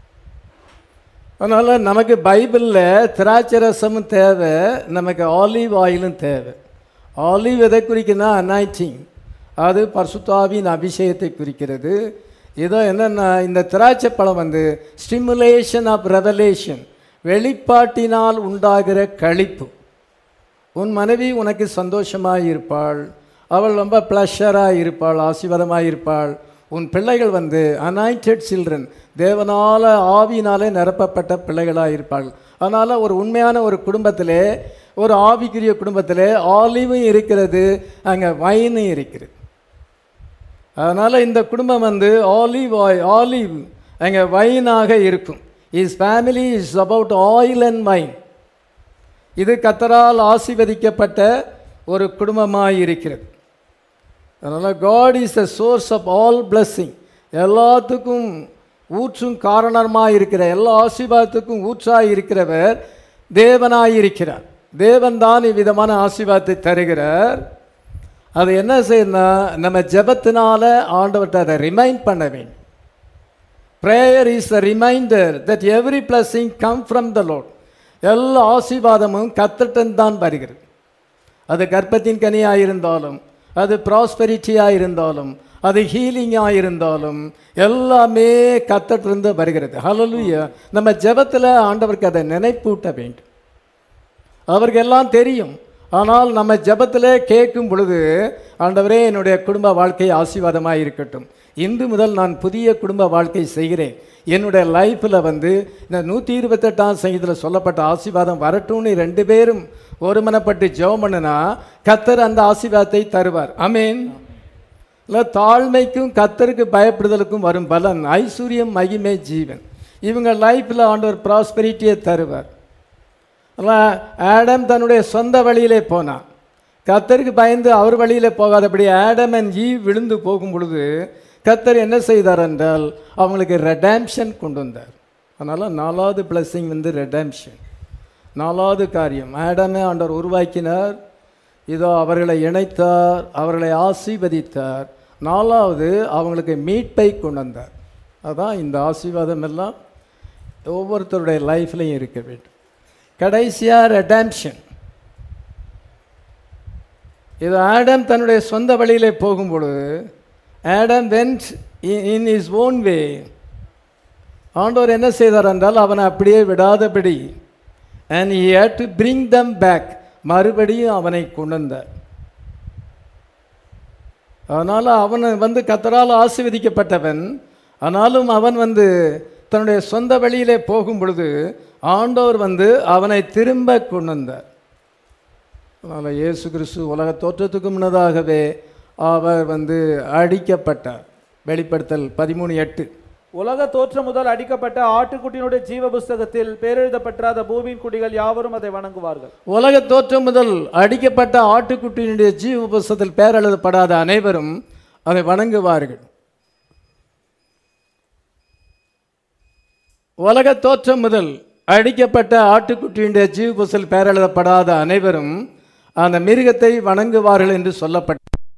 Speaker 2: அதனால் நமக்கு பைபிளில் திராட்சை ரசமும் தேவை நமக்கு ஆலிவ் ஆயிலும் தேவை ஆலிவ் எதை குறிக்குன்னா அனாய்டிங் அது பர்சுத்தாவின் அபிஷேகத்தை குறிக்கிறது இதோ என்னென்னா இந்த திராட்சை பழம் வந்து ஸ்டிமுலேஷன் ஆஃப் ரெவலேஷன் வெளிப்பாட்டினால் உண்டாகிற களிப்பு உன் மனைவி உனக்கு சந்தோஷமாக இருப்பாள் அவள் ரொம்ப ப்ளஷராக இருப்பாள் ஆசீர்வாதமாக இருப்பாள் உன் பிள்ளைகள் வந்து அனாயிண்டட் சில்ட்ரன் தேவனால ஆவியினாலே நிரப்பப்பட்ட பிள்ளைகளாக இருப்பாள் அதனால் ஒரு உண்மையான ஒரு குடும்பத்திலே ஒரு ஆவிக்குரிய குடும்பத்திலே ஆலிவும் இருக்கிறது அங்கே வைனும் இருக்கிறது அதனால் இந்த குடும்பம் வந்து ஆலிவ் ஆய் ஆலிவ் அங்கே வைனாக இருக்கும் is family is about oil and wine இது கத்தரால் ஆசீர்வதிக்கப்பட்ட ஒரு குடும்பமாக இருக்கிறது அதனால் God is the source of all blessing எல்லாத்துக்கும் ஊற்றும் காரணமாக இருக்கிற எல்லா ஆசீர்வாதத்துக்கும் ஊற்றாக இருக்கிறவர் தேவனாய் இருக்கிறார் தேவன் தான் இவ்விதமான ஆசீர்வாதத்தை தருகிறார் அது என்ன செய்யணும்னா நம்ம ஜெபத்தினால ஆண்டவர்கிட்ட அதை ரிமைண்ட் பண்ண வேண்டும் prayer is a reminder that every blessing come from the Lord எல்லா ஆசீர்வாதமும் கத்தட்டன் தான் வருகிறது அது கர்ப்பத்தின் கனியாக இருந்தாலும் அது ப்ராஸ்பெரிட்டியாக இருந்தாலும் அது ஹீலிங்காக இருந்தாலும் எல்லாமே கத்தட்டிருந்து வருகிறது ஹலலுயா நம்ம ஜெபத்தில் ஆண்டவருக்கு அதை நினைப்பூட்ட வேண்டும் அவருக்கு எல்லாம் தெரியும் ஆனால் நம்ம ஜெபத்தில் கேட்கும் பொழுது ஆண்டவரே என்னுடைய குடும்ப வாழ்க்கை ஆசீர்வாதமாக இருக்கட்டும் இன்று முதல் நான் புதிய குடும்ப வாழ்க்கை செய்கிறேன் என்னுடைய லைஃப்பில் வந்து இந்த நூற்றி இருபத்தெட்டாம் சங்கீதத்தில் சொல்லப்பட்ட ஆசீர்வாதம் வரட்டும்னு ரெண்டு பேரும் ஒருமனப்பட்டு ஜெபம் பண்ணுனா கத்தர் அந்த ஆசீர்வாதத்தை தருவார் அமீன் இல்லை தாழ்மைக்கும் கத்தருக்கு பயப்படுதலுக்கும் வரும் பலன் ஐஸ்வர்யம் மகிமை ஜீவன் இவங்க லைஃப்பில் ஆண்டவர் ப்ராஸ்பெரிட்டியை தருவார் அதான் ஆடம் தன்னுடைய சொந்த வழியிலே போனான் கத்தருக்கு பயந்து அவர் வழியிலே போகாதபடி ஆடம் அண்ட் ஈ விழுந்து போகும் பொழுது கத்தர் என்ன செய்தார் என்றால் அவங்களுக்கு ரெடாம்ஷன் கொண்டு வந்தார் அதனால் நாலாவது பிளஸ்ஸிங் வந்து ரெடாம்ஷன் நாலாவது காரியம் ஆடமே ஆண்டவர் உருவாக்கினார் இதோ அவர்களை இணைத்தார் அவர்களை ஆசீர்வதித்தார் நாலாவது அவங்களுக்கு மீட்பை கொண்டு வந்தார் அதான் இந்த ஆசீர்வாதம் எல்லாம் ஒவ்வொருத்தருடைய லைஃப்லையும் இருக்க வேண்டும் கடைசியாக ரெடாம்ஷன் இது ஆடம் தன்னுடைய சொந்த வழியிலே போகும்பொழுது Adam went in his own way ஆண்டவர் என்ன செய்தார் என்றால் அவனை அப்படியே விடாதபடி and he had to bring them back மறுபடியும் அவனை கொண்டு வந்தார் அதனால் அவன் வந்து கத்தரால் ஆசீர்வதிக்கப்பட்டவன் ஆனாலும் அவன் வந்து தன்னுடைய சொந்த வழியிலே போகும் பொழுது ஆண்டவர் வந்து அவனை திரும்ப கொண்டு வந்தார் அதனால் இயேசு கிறிஸ்து உலக தோற்றத்துக்கு முன்னதாகவே அவர் வந்து அடிக்கப்பட்டார் வெளிப்படுத்தல் பதிமூணு எட்டு
Speaker 5: உலக தோற்றம் முதல் அடிக்கப்பட்ட ஆட்டுக்குட்டியினுடைய ஜீவ புஸ்தகத்தில் பேரெழுதப்பெற்றாத பூமியின் குடிகள் யாவரும் அதை வணங்குவார்கள்
Speaker 2: உலக தோற்றம் முதல் அடிக்கப்பட்ட ஆட்டுக்குட்டியினுடைய ஜீவ புஸ்தகத்தில் பெயர் எழுதப்படாத அனைவரும் அதை வணங்குவார்கள் உலக தோற்றம் முதல் அடிக்கப்பட்ட ஆட்டுக்குட்டியினுடைய ஜீவ புஸ்தகத்தில் பெயர் எழுதப்படாத அனைவரும் அந்த மிருகத்தை வணங்குவார்கள் என்று சொல்லப்பட்ட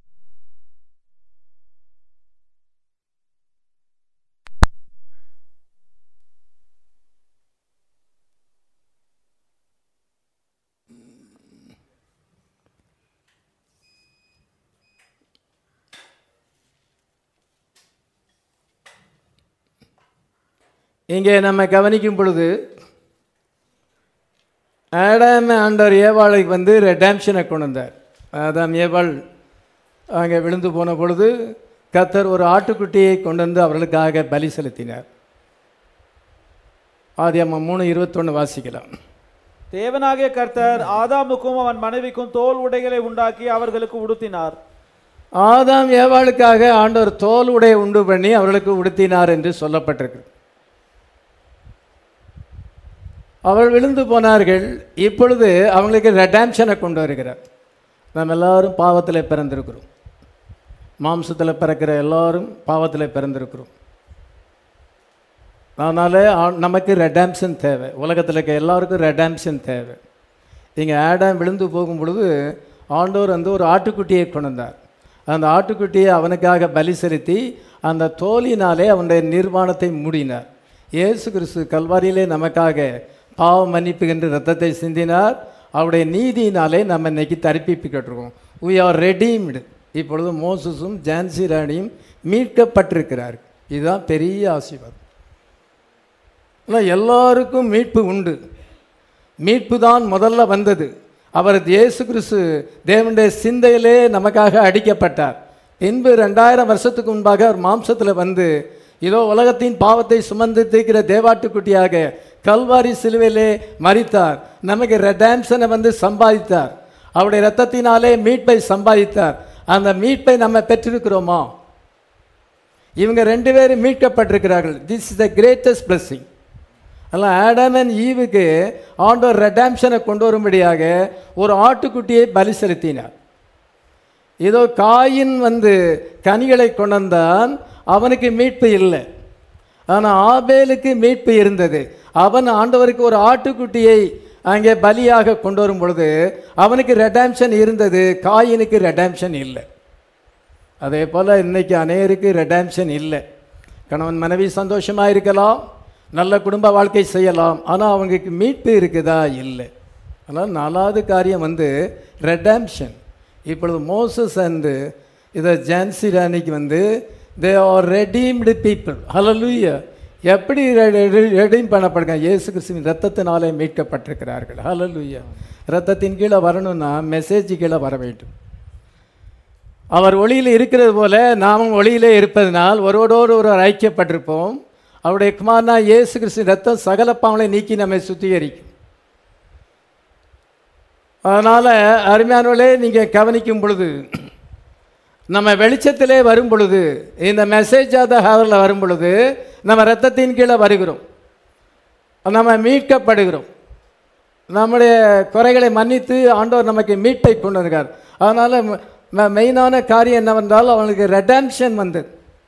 Speaker 2: இங்கே நம்ம கவனிக்கும் பொழுது ஆடாம் ஆண்டவர் ஏவாளுக்கு வந்து ரெடாம்ஷனை கொண்டு வந்தார் ஆதாம் ஏவாள் அங்கே விழுந்து போன பொழுது கத்தர் ஒரு ஆட்டுக்குட்டியை கொண்டு வந்து அவர்களுக்காக பலி செலுத்தினார் ஆதி அம்மா மூணு இருபத்தொன்று வாசிக்கலாம்
Speaker 5: தேவனாகிய கர்த்தர் ஆதாமுக்கும் அவன் மனைவிக்கும் தோல் உடைகளை உண்டாக்கி அவர்களுக்கு உடுத்தினார்
Speaker 2: ஆதாம் ஏவாளுக்காக ஆண்டவர் தோல் உடை உண்டு பண்ணி அவர்களுக்கு உடுத்தினார் என்று சொல்லப்பட்டிருக்கு அவர்கள் விழுந்து போனார்கள் இப்பொழுது அவங்களுக்கு ரெடாம்ஷனை கொண்டு வருகிறார் நாம் எல்லாரும் பாவத்தில் பிறந்திருக்கிறோம் மாம்சத்தில் பிறக்கிற எல்லாரும் பாவத்தில் பிறந்திருக்கிறோம் அதனால் நமக்கு ரெடாம்ஷன் தேவை உலகத்தில் இருக்க எல்லாருக்கும் ரெடாம்ஷன் தேவை இங்கே ஆடாம் விழுந்து போகும் பொழுது ஆண்டோர் வந்து ஒரு ஆட்டுக்குட்டியை கொண்டு வந்தார் அந்த ஆட்டுக்குட்டியை அவனுக்காக பலி செலுத்தி அந்த தோலினாலே அவனுடைய நிர்வாணத்தை மூடினார் இயேசு கிறிஸ்து கல்வாரியிலே நமக்காக பாவ மன்னிப்புகின்ற ரத்தத்தை சிந்தினார் அவருடைய நீதியினாலே நம்ம இன்னைக்கு தரிப்பிக்கப்பட்டிருக்கோம் we ஆர் redeemed இப்பொழுது மோசஸும் ஜான்சி ராணியும் மீட்கப்பட்டிருக்கிறார் இதுதான் பெரிய ஆசீர்வாதம் ஆனால் எல்லாருக்கும் மீட்பு உண்டு மீட்பு தான் முதல்ல வந்தது அவர் இயேசு கிறிஸ்து தேவனுடைய சிந்தையிலே நமக்காக அடிக்கப்பட்டார் பின்பு ரெண்டாயிரம் வருஷத்துக்கு முன்பாக அவர் மாம்சத்தில் வந்து இதோ உலகத்தின் பாவத்தை சுமந்து தீர்க்கிற தேவாட்டுக்குட்டியாக கல்வாரி சிலுவையிலே மறித்தார் நமக்கு ரெடாம்ஷனை வந்து சம்பாதித்தார் அவருடைய இரத்தத்தினாலே மீட்பை சம்பாதித்தார் அந்த மீட்பை நம்ம பெற்றிருக்கிறோமா இவங்க ரெண்டு பேரும் மீட்கப்பட்டிருக்கிறார்கள் this is the greatest blessing அதனால் ஆடம் அண்ட் ஈவுக்கு ஆண்டவர் ரெடாம்ஷனை கொண்டு வரும்படியாக ஒரு ஆட்டுக்குட்டியை பலி செலுத்தினார் இதோ காயின் வந்து கனிகளை கொண்டு வந்தான் அவனுக்கு மீட்பு இல்லை ஆனால் ஆபேலுக்கு மீட்பு இருந்தது அவன் ஆண்டவருக்கு ஒரு ஆட்டுக்குட்டியை அங்கே பலியாக கொண்டு வரும் பொழுது அவனுக்கு ரெடாம்ஷன் இருந்தது காயினுக்கு ரெடாம்ஷன் இல்லை அதே போல் இன்னைக்கு அநேருக்கு ரெடாம்ஷன் இல்லை கணவன் மனைவி சந்தோஷமாக இருக்கலாம் நல்ல குடும்ப வாழ்க்கை செய்யலாம் ஆனால் அவங்களுக்கு மீட்பு இருக்குதா இல்லை ஆனால் நாலாவது காரியம் வந்து ரெடாம்ஷன் இப்பொழுது மோசஸ் அண்டு இதை ஜான்சி ராணிக்கு வந்து they are redeemed people hallelujah எப்படி ரெடீம் பண்ணப்படுறாங்க இயேசு கிறிஸ்துவின் ரத்தத்தினாலே மீட்கப்பட்டிருக்கிறார்கள் ஹலலூயா ரத்தத்தின் கீழே வரணும்னா மெசேஜ் கீழே வர வேண்டும் அவர் ஒளியில் இருக்கிறது போல நாமும் ஒளியிலே இருப்பதனால் ஒருவரோடு ஒருவர் ஐக்கியப்பட்டிருப்போம் அவருடைய குமாரனா இயேசு கிறிஸ்து ரத்தம் சகல பாவங்களை நீக்கி நம்மை சுத்திகரிக்கும் அதனால் அருமையானவர்களே நீங்கள் கவனிக்கும் பொழுது நம்ம வெளிச்சத்திலே வரும் பொழுது இந்த மெசேஜ் ஆத ஹவரில் வரும் பொழுது நம்ம ரத்தத்தின் கீழே வருகிறோம் நம்ம மீட்கப்படுகிறோம் நம்முடைய குறைகளை மன்னித்து ஆண்டவர் நமக்கு மீட்பை கொண்டு வருகிறார் அதனால் மெயினான காரியம் என்னவென்றால் அவனுக்கு ரெடாம்ஷன் வந்தது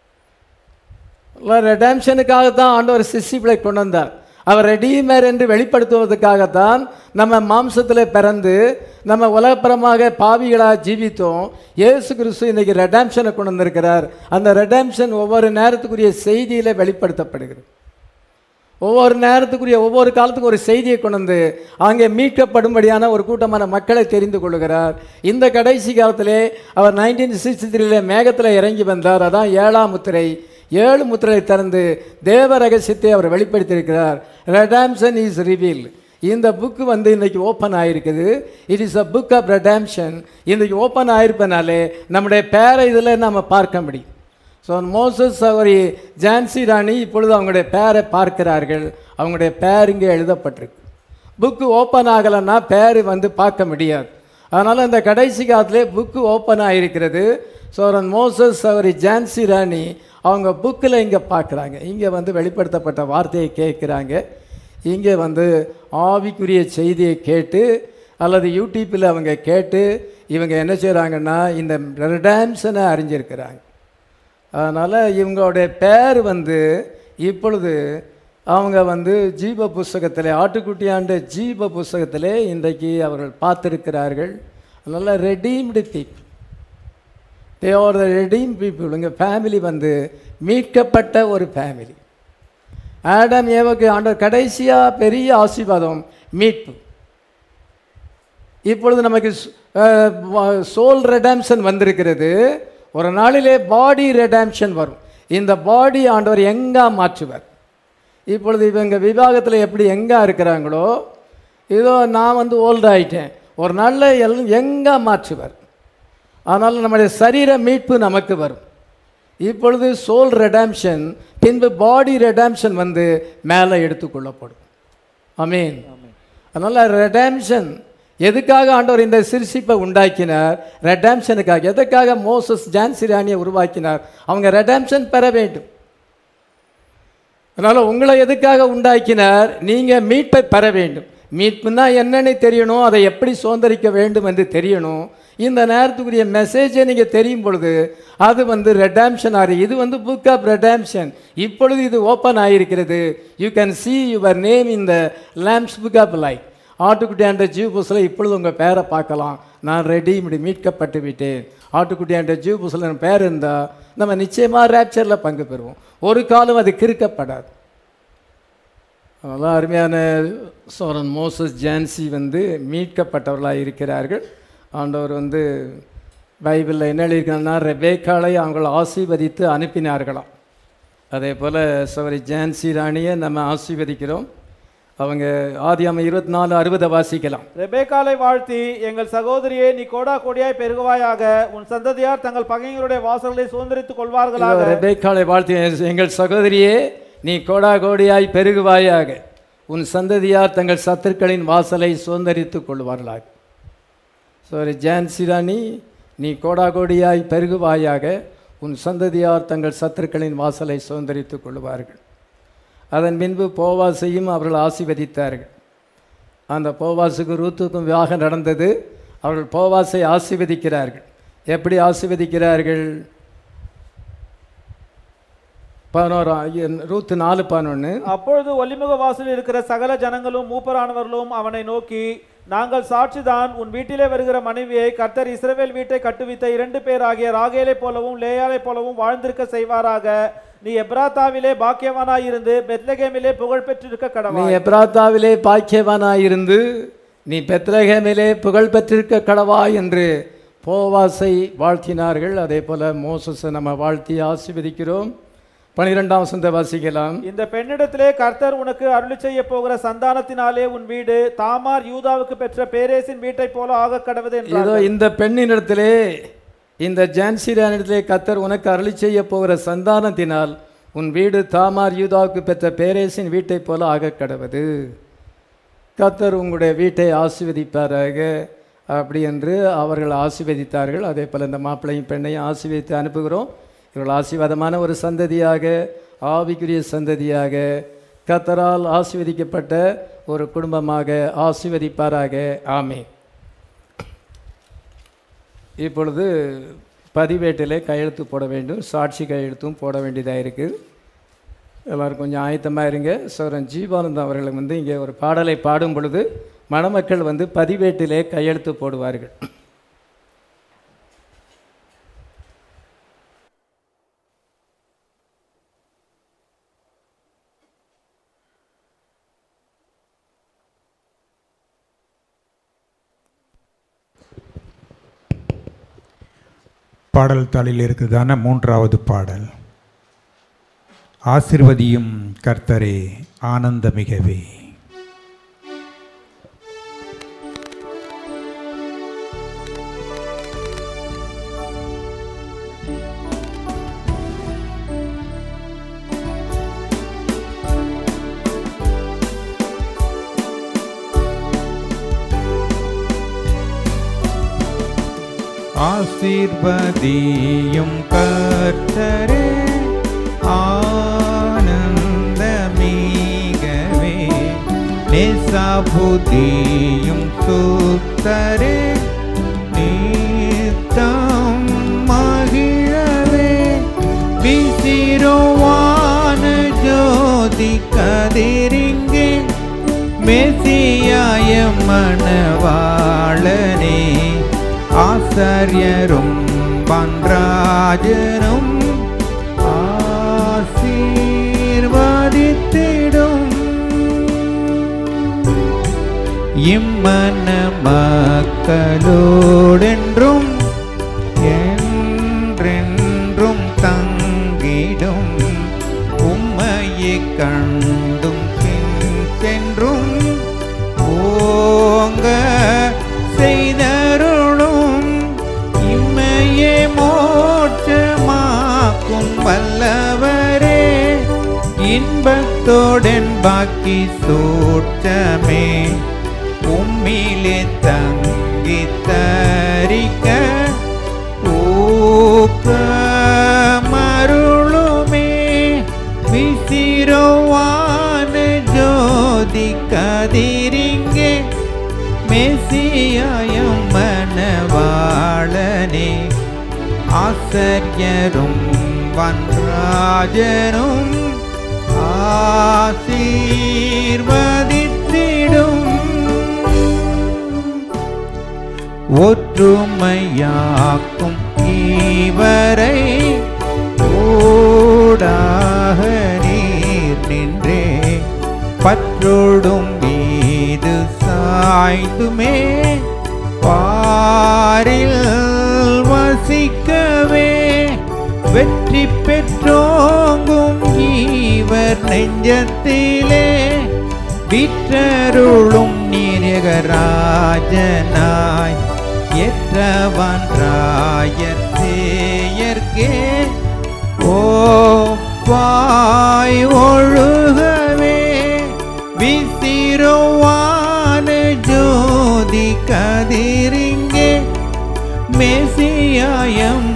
Speaker 2: ரெடாம்ஷனுக்காக தான் ஆண்டவர் சிசிப்பிளை கொண்டு வந்தார் அவர் ரெடீமர் என்று வெளிப்படுத்துவதற்காகத்தான் நம்ம மாம்சத்தில் பிறந்து நம்ம உலகப்புறமாக பாவிகளாக ஜீவித்தோம் இயேசு கிறிஸ்து இன்னைக்கு ரெடாம்ஷனை கொண்டு வந்திருக்கிறார் அந்த ரெடாம்ஷன் ஒவ்வொரு நேரத்துக்குரிய செய்தியில் வெளிப்படுத்தப்படுகிறது ஒவ்வொரு நேரத்துக்குரிய ஒவ்வொரு காலத்துக்கும் ஒரு செய்தியை கொண்டு வந்து அங்கே மீட்கப்படும்படியான ஒரு கூட்டமான மக்களை தெரிந்து கொள்கிறார் இந்த கடைசி காலத்திலே அவர் நைன்டீன் சிக்ஸ்டி த்ரீல மேகத்தில் இறங்கி வந்தார் அதான் ஏழாம் முத்திரை ஏழு முத்திரை திறந்து தேவ ரகசியத்தை அவர் வெளிப்படுத்தியிருக்கிறார் ரெடாம்ஷன் இஸ் ரிவீல் இந்த புக்கு வந்து இன்னைக்கு ஓப்பன் ஆகிருக்குது it is a book of redemption இன்னைக்கு ஓப்பன் ஆயிருப்பனாலே நம்முடைய பேரை இதில் நம்ம பார்க்க முடியும் ஸோ மோசஸ் அவரி ஜான்சி ராணி இப்பொழுது அவங்களுடைய பேரை பார்க்கிறார்கள் அவங்களுடைய பேர் இங்கே எழுதப்பட்டிருக்கு புக்கு ஓப்பன் ஆகலைன்னா பேர் வந்து பார்க்க முடியாது அதனால் இந்த கடைசி காலத்திலே புக்கு ஓப்பன் ஆகிருக்கிறது ஸோ மோசஸ் அவரி ஜான்சி ராணி அவங்க புக்கில் இங்கே பார்க்குறாங்க இங்கே வந்து வெளிப்படுத்தப்பட்ட வார்த்தையை கேட்குறாங்க இங்கே வந்து ஆவிக்குரிய செய்தியை கேட்டு அல்லது யூடியூப்பில் அவங்க கேட்டு இவங்க என்ன செய்கிறாங்கன்னா இந்த ரெடாம்ஷனை அறிஞ்சிருக்கிறாங்க அதனால் இவங்களுடைய பேர் வந்து இப்பொழுது அவங்க வந்து ஜீவ புஸ்தகத்திலே ஆட்டுக்குட்டியாண்ட ஜீவ புஸ்தகத்திலே இன்றைக்கு அவர்கள் பார்த்திருக்கிறார்கள் அதனால் redeemed people they are the redeem people இங்கே ஃபேமிலி வந்து மீட்கப்பட்ட ஒரு ஃபேமிலி ஆடம் ஏவுக்கு ஆண்டவர் கடைசியாக பெரிய ஆசீர்வாதம் மீட்பு இப்பொழுது நமக்கு சோல் ரெடாம்ஷன் வந்திருக்கிறது ஒரு நாளிலே பாடி ரெடாம்ஷன் வரும் இந்த பாடி ஆண்டவர் எங்கே மாற்றுவார் இப்பொழுது இவங்க விவாகத்தில் எப்படி எங்கே இருக்கிறாங்களோ இதோ நான் வந்து ஓல்டு ஆயிட்டேன் ஒரு நாளில் எல் எங்கே மாற்றுவார் அதனால் நம்முடைய சரீர மீட்பு நமக்கு வரும் இப்பொழுது சோல் ரெடாம்ஷன் பின்பு பாடி ரெடாம்ஷன் வந்து மேலே எடுத்துக்கொள்ளப்படும் அமீன் அதனால் ரெடாம்ஷன் எதுக்காக ஆண்டவர் இந்த சிறுசிப்பை உண்டாக்கினார் ரெடாம்ஷனுக்காக எதுக்காக மோசஸ் ஜான்சி ராணியை உருவாக்கினார் அவங்க ரெடாம்ஷன் பெற வேண்டும் அதனால் உங்களை எதுக்காக உண்டாக்கினார் நீங்கள் மீட்பை பெற வேண்டும் மீட்புன்னா என்னன்னு தெரியணும் அதை எப்படி சுதந்திரிக்க வேண்டும் என்று தெரியணும் இந்த நேரத்துக்குரிய மெசேஜை நீங்கள் தெரியும் பொழுது அது வந்து ரெடாம்ஷன் ஆறு இது வந்து புக் ஆஃப் ரெடாம்ஷன் இப்பொழுது இது ஓப்பன் ஆகியிருக்கிறது you can see your name in the lamps book of life ஆட்டுக்குட்டியாண்ட ஜீவ் புஸ்ல இப்பொழுது உங்கள் பேரை பார்க்கலாம் நான் ரெடி இப்படி மீட்கப்பட்டு விட்டேன் ஆட்டுக்குட்டியாண்ட ஜீவ் புஸ்ல என் பேர் இருந்தால் நம்ம நிச்சயமாக ரேப்சரில் பங்கு பெறுவோம் ஒரு காலம் அது கிறுக்கப்படாது அதனால் அருமையான சோரன் மோசஸ் ஜான்சி வந்து மீட்கப்பட்டவர்களாக இருக்கிறார்கள் ஆண்டவர் வந்து பைபிளில் என்ன எழுதியிருக்காங்கன்னா ரெபேக்காலை அவங்கள ஆசீர்வதித்து அனுப்பினார்களாம் அதே போல் சவரி ஜான்சி ராணியை நம்ம ஆசீர்வதிக்கிறோம் அவங்க ஆதியாம இருபத்தி நாலு அறுபதை வாசிக்கலாம்
Speaker 5: ரெபேக்காலை வாழ்த்தி எங்கள் சகோதரியே நீ கோடா கோடியாய் பெருகுவாயாக உன் சந்ததியார் தங்கள் பகைஞருடைய வாசல்களை சுதந்திரித்துக் கொள்வார்களாக
Speaker 2: ரெபேக்காலை வாழ்த்தி எங்கள் சகோதரியே நீ கோடா கோடியாய் பெருகுவாயாக உன் சந்ததியார் தங்கள் சத்துருக்களின் வாசலை சுதந்திரித்துக் கொள்வார்களாக சாரி ஜான்சி ராணி நீ கோடா கோடியாய் பெருகுவாயாக உன் சந்ததியார் தங்கள் சத்துருக்களின் வாசலை சுதந்திரித்துக் கொள்வார்கள் அதன் பின்பு போவாசையும் அவர்கள் ஆசீர்வதித்தார்கள் அந்த போவாசுக்கு ரூத்துக்கும் விவாகம் நடந்தது அவர்கள் போவாசை ஆசீர்வதிக்கிறார்கள் எப்படி ஆசீர்வதிக்கிறார்கள் பதினோரா ரூத்து நாலு பதினொன்று
Speaker 5: அப்பொழுது ஒலிமுக வாசலில் இருக்கிற சகல ஜனங்களும் மூப்பரானவர்களும் அவனை நோக்கி நாங்கள் சாட்சிதான் உன் வீட்டிலே வருகிற மனைவியை கர்த்தர் இஸ்ரவேல் வீட்டை கட்டுவித்த இரண்டு பேர் ஆகிய ராகேலை போலவும் லேயாலை போலவும் வாழ்ந்திருக்க செய்வாராக நீ எப்ராத்தாவிலே பாக்கியவானாயிருந்து பெத்லகேமிலே புகழ் பெற்றிருக்க
Speaker 2: நீ
Speaker 5: கடவாய்
Speaker 2: எப்ராத்தாவிலே பாக்கியவானாயிருந்து நீ பெத்லகேமிலே புகழ் பெற்றிருக்க கடவா என்று போவாசை வாழ்த்தினார்கள் அதே போல மோசஸை நம்ம வாழ்த்தி ஆசீர்வதிக்கிறோம் பனிரெண்டாம் வசந்த வாசிக்கலாம்
Speaker 5: இந்த பெண்ணிடத்திலே கர்த்தர் உனக்கு அருளி செய்ய போகிற சந்தானத்தினாலே உன் வீடு தாமார் யூதாவுக்கு பெற்ற பேரேசின் வீட்டைப் போல ஆக கடவுது என்றார்
Speaker 2: இதோ இந்த பெண்ணினிடத்திலே இந்த ஜான்சிரானிடத்திலே கத்தர் உனக்கு அருளி செய்ய போகிற சந்தானத்தினால் உன் வீடு தாமார் யூதாவுக்கு பெற்ற பேரேசின் வீட்டைப் போல ஆகக் கடவது கத்தர் உங்களுடைய வீட்டை ஆசீர்வதிப்பாராக அப்படி என்று அவர்கள் ஆசீர்வதித்தார்கள் அதே போல் இந்த மாப்பிள்ளையும் பெண்ணையும் ஆசீர்வதித்து அனுப்புகிறோம் இவர்கள் ஆசீர்வாதமான ஒரு சந்ததியாக ஆவிக்குரிய சந்ததியாக கத்தரால் ஆசீர்வதிக்கப்பட்ட ஒரு குடும்பமாக ஆசீர்வதிப்பாராக ஆமே இப்பொழுது பதிவேட்டிலே கையெழுத்து போட வேண்டும் சாட்சி கையெழுத்தும் போட வேண்டியதாக இருக்குது எல்லோரும் கொஞ்சம் ஆயத்தமாக இருங்க சோரன் ஜீவானந்தம் அவர்கள் வந்து இங்கே ஒரு பாடலை பாடும் பொழுது மணமக்கள் வந்து பதிவேட்டிலே கையெழுத்து போடுவார்கள்
Speaker 1: பாடல் தாளில் இருக்குதான மூன்றாவது பாடல் ஆசிர்வதியும் கர்த்தரே ஆனந்தமிகவே ஆசீர்வதியும் கர்த்தரே ஆனந்தமிகவே நேசாபுதியும் சுத்தரே நீத்தம் மகிழவே விசிரோவான ஜோதி கதிரிங்கே மெசியாய மணவாளனே ஆசாரியரும் பன்ராஜரும் ஆசீர்வதித்திடும் இம்மன மக்களோடென்றும் என்றென்றும் தங்கிடும் உம்மையை கண்டும் பின் சென்றும் ஓங்க செய்தருளும் இம்மையே மோட்சமாக்கும் வல்லவரே இன்பத்தோடன் பாக்கி சூட்சமே உம்மிலே தங்கி தரிக்க ஊக்கமருளுமே விசிரோவான ஆசரியரும் வன்ராஜனும் ஆசீர்வதித்திடும் ஒற்றுமையாக்கும் இவரை ஓடாக நீர் நின்றே பற்றோடும் மீது சாய்ந்துமே பாரில் வசிக்கவே வெற்றி பெற்றோங்கும் இவர் நெஞ்சத்திலே விற்றருளும் நீரகராஜனாய் எற்றவன் ராயர் சேயர்க்கே ஓப்பாய் ஒழுகவே விசிறுவான ஜோதி கதிரிங்கே மேசியாயம்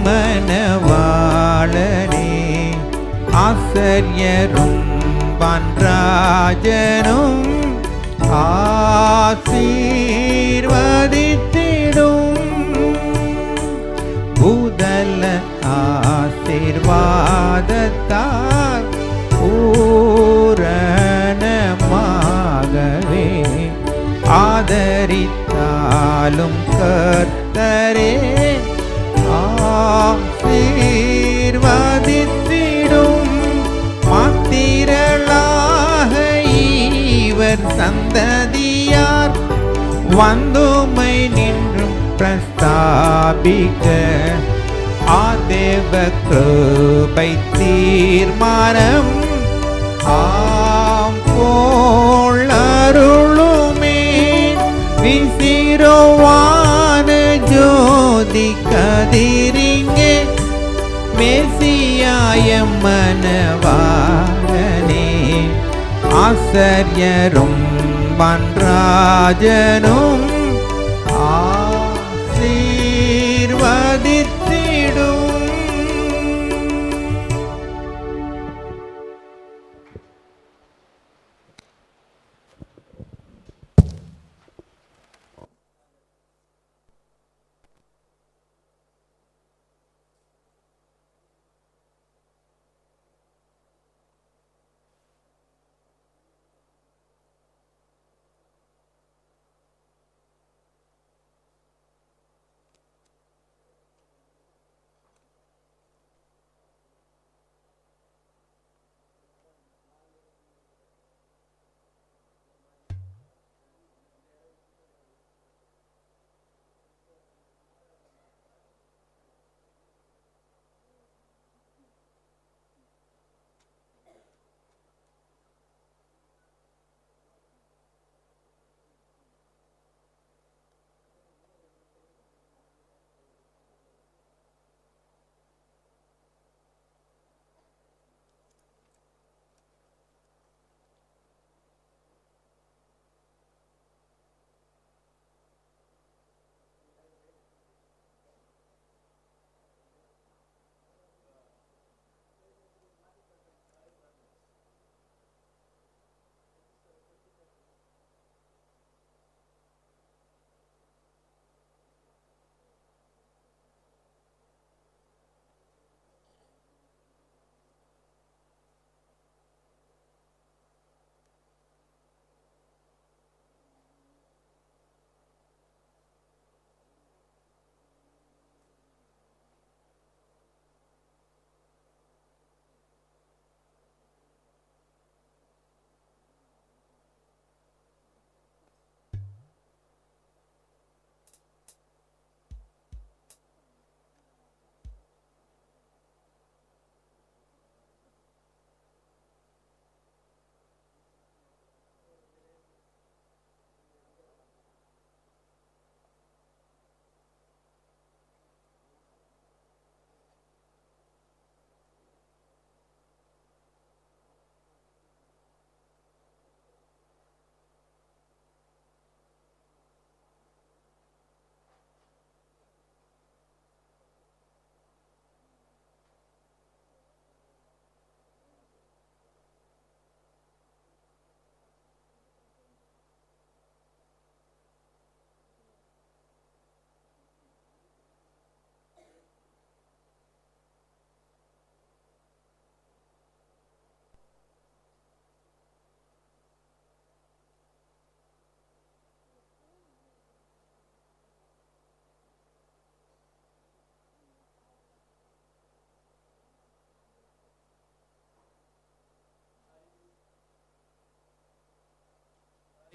Speaker 1: மனவாளனே ஆசரியரும் பன்ராஜனும் ஆசீர்வதித்திடும் பூதல ஆசீர்வாதத்தால் பூரணமாகவே ஆதரித்தாலும் கர்த்தரே ஆசீர்வதித்திடும் மாத்திரளாக இவர் சந்ததியார் வந்துமை நின்றும் பிரஸ்தாபிக்க ஆதேவ கிருபை தீர்மானம் ஆம் போல் அருளுமே விசிறுவான ஜோதி கதிரிங்கே மேசியாயம் மனவாளனே ஆசரியரும் பன்ராஜனும் ஆசீர்வதித்திடும்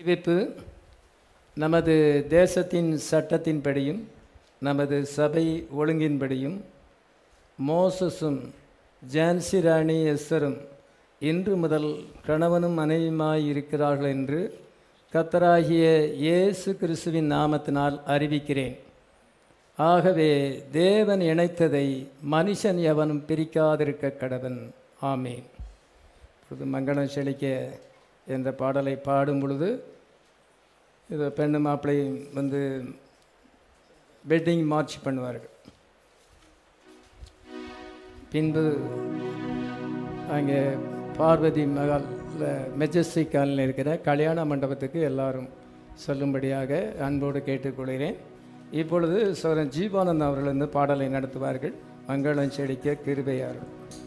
Speaker 2: அறிவிப்பு நமது தேசத்தின் சட்டத்தின்படியும் நமது சபை ஒழுங்கின்படியும் மோசஸும் ஜான்சி ராணி எஸ்தரும் இன்று முதல் கணவனும் மனைவியுமாய் இருக்கிறார்கள் என்று கத்தராகிய இயேசு கிறிஸ்துவின் நாமத்தினால் அறிவிக்கிறேன் ஆகவே தேவன் இணைத்ததை மனுஷன் எவனும் பிரிக்காதிருக்க கடவன் ஆமேன் இப்பொழுது மங்களம் செழிக்க என்ற பாடலை பாடும் பொழுது இது பெண்ணு மாப்பிள்ளை வந்து வெட்டிங் மார்ச் பண்ணுவார்கள் பின்பு அங்கே பார்வதி மகால் மெஜஸ்டிக் காலில் இருக்கிற கல்யாண மண்டபத்துக்கு எல்லாரும் சொல்லும்படியாக அன்போடு கேட்டுக்கொள்கிறேன் இப்பொழுது சோரன் ஜீவானந்த் அவர்கள் வந்து பாடலை நடத்துவார்கள் மங்களம் செழிக்க கிருபையார்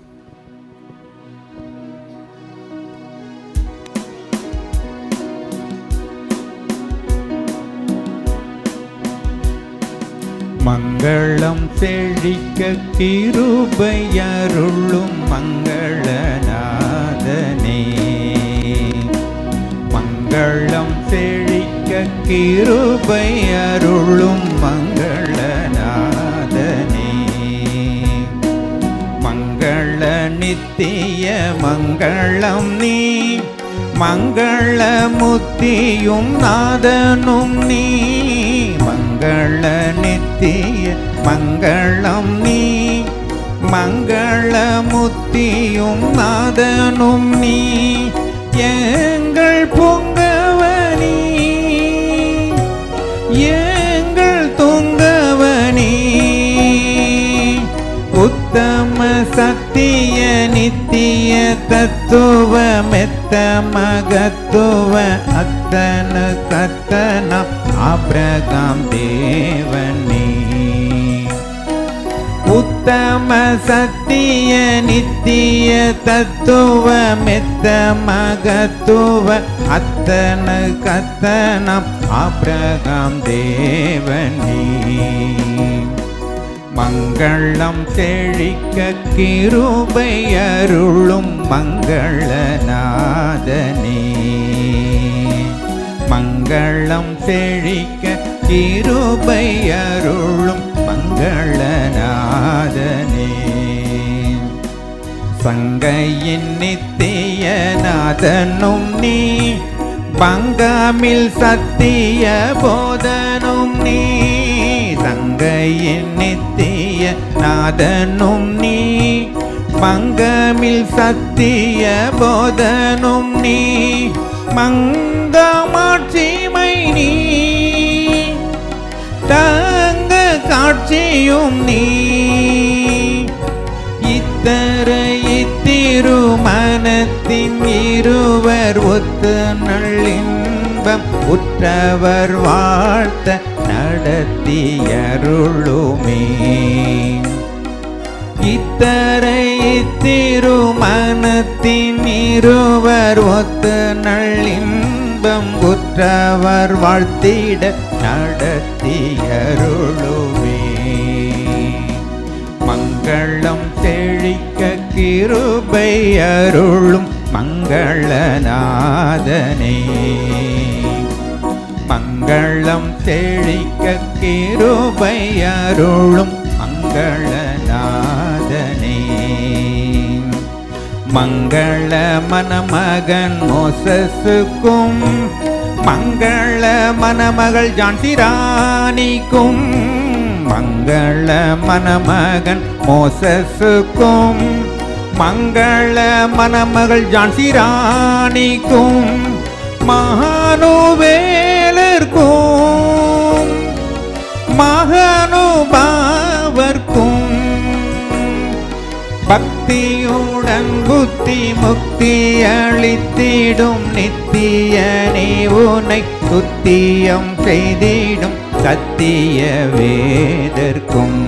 Speaker 1: மங்களம் செழிக்க கிருபையருளும் மங்களநாதனே மங்களம் செழிக்க கிருபையருளும் மங்களநாதனே மங்கள நித்திய மங்களம் நீ மங்கள முத்தியும் நாதனும் நீ மங்கள நித்திய மங்களம் நீ மங்கள முத்தியும் நாதனும் நீ எங்கள் பொங்கவனி எங்கள் தொங்கவனி உத்தம சத்திய நித்திய தத்துவ மெத்த மகத்துவ அத்தன கத்தன ஆபிரகாம் தேவனே உத்தம சத்திய நித்திய தத்துவ மெத்த மகத்துவ அத்தன கத்தனம் ஆபிரகாம் தேவனே மங்களம் செழிக்க கிருபை அருளும் மங்களநாதனே மங்களம் செழிக்க கிருபை அருளும் மங்களநாதனே சங்கையின் நித்திய நாதனும் நீ பங்கமில் சத்திய போதனும் நீ சங்கையின் நித்திய நாதனும் நீ பங்கமில் சத்திய போதனும் நீ மங்கமாட்சிமை நீ தங்க காட்சியும் நீ இத்தர இத்திருமனத்தின் இருவர் ஒத்து நல்லின்பம் உற்றவர் வாழ்த்த நடத்தியருளுமே இத்தரை இத்திருமனத்தின் இருவர் ஒத்து நல்லின்பம் உற்றவர் வாழ்த்திட நடத்தியருளுமே மங்களம் செழிக்க கிருபை அருளும் மங்களநாதனே மங்களம் செழிக்க கிருபை அருளும் மங்களநாதனே மங்கள மணமகன் மோசஸுக்கும் மங்கள மணமகள் ஜான்சி ராணிக்கும் மங்கள மணமகன் மோசஸுக்கும் மங்கள மணமகள் ஜான்சி ராணிக்கும் மகானுவேலர்க்கும் மகானுபாவர்க்கும் பக்தியுடன் புத்தி முக்தி அளித்திடும் நித்திய நீ உனை துத்தியம் செய்திடும் சத்திய வேதற்கும்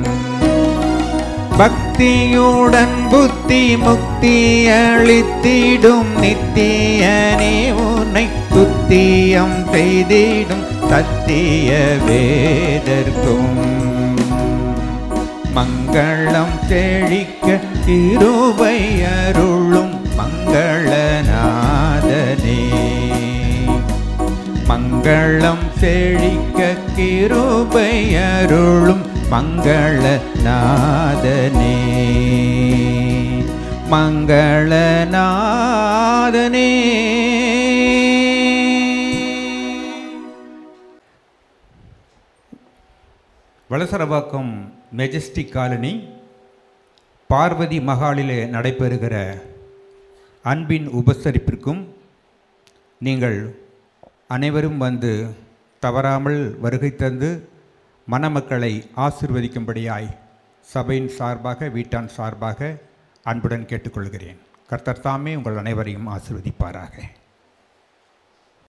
Speaker 1: பக்தியுடன் புத்தி முக்தி அளித்திடும் நித்திய நீ உனை துத்தியம் செய்திடும் சத்திய வேதற்கும் மங்களம் செழிக்க திருவை அருளும் மங்களநாதனே மங்களம் செழிக்க கிருபை அருளும் மங்கள நாதனே மங்கள நாதனே வலசரவாக்கம் மெஜஸ்டிக் காலனி பார்வதி மகாலிலே நடைபெறுகிற அன்பின் உபசரிப்பிற்கும் நீங்கள் அனைவரும் வந்து தவறாமல் வருகை தந்து மணமக்களை ஆசிர்வதிக்கும்படியாய் சபையின் சார்பாக வீட்டான் சார்பாக அன்புடன் கேட்டுக்கொள்கிறேன் கர்த்தர் தாமே உங்கள் அனைவரையும் ஆசிர்வதிப்பாராக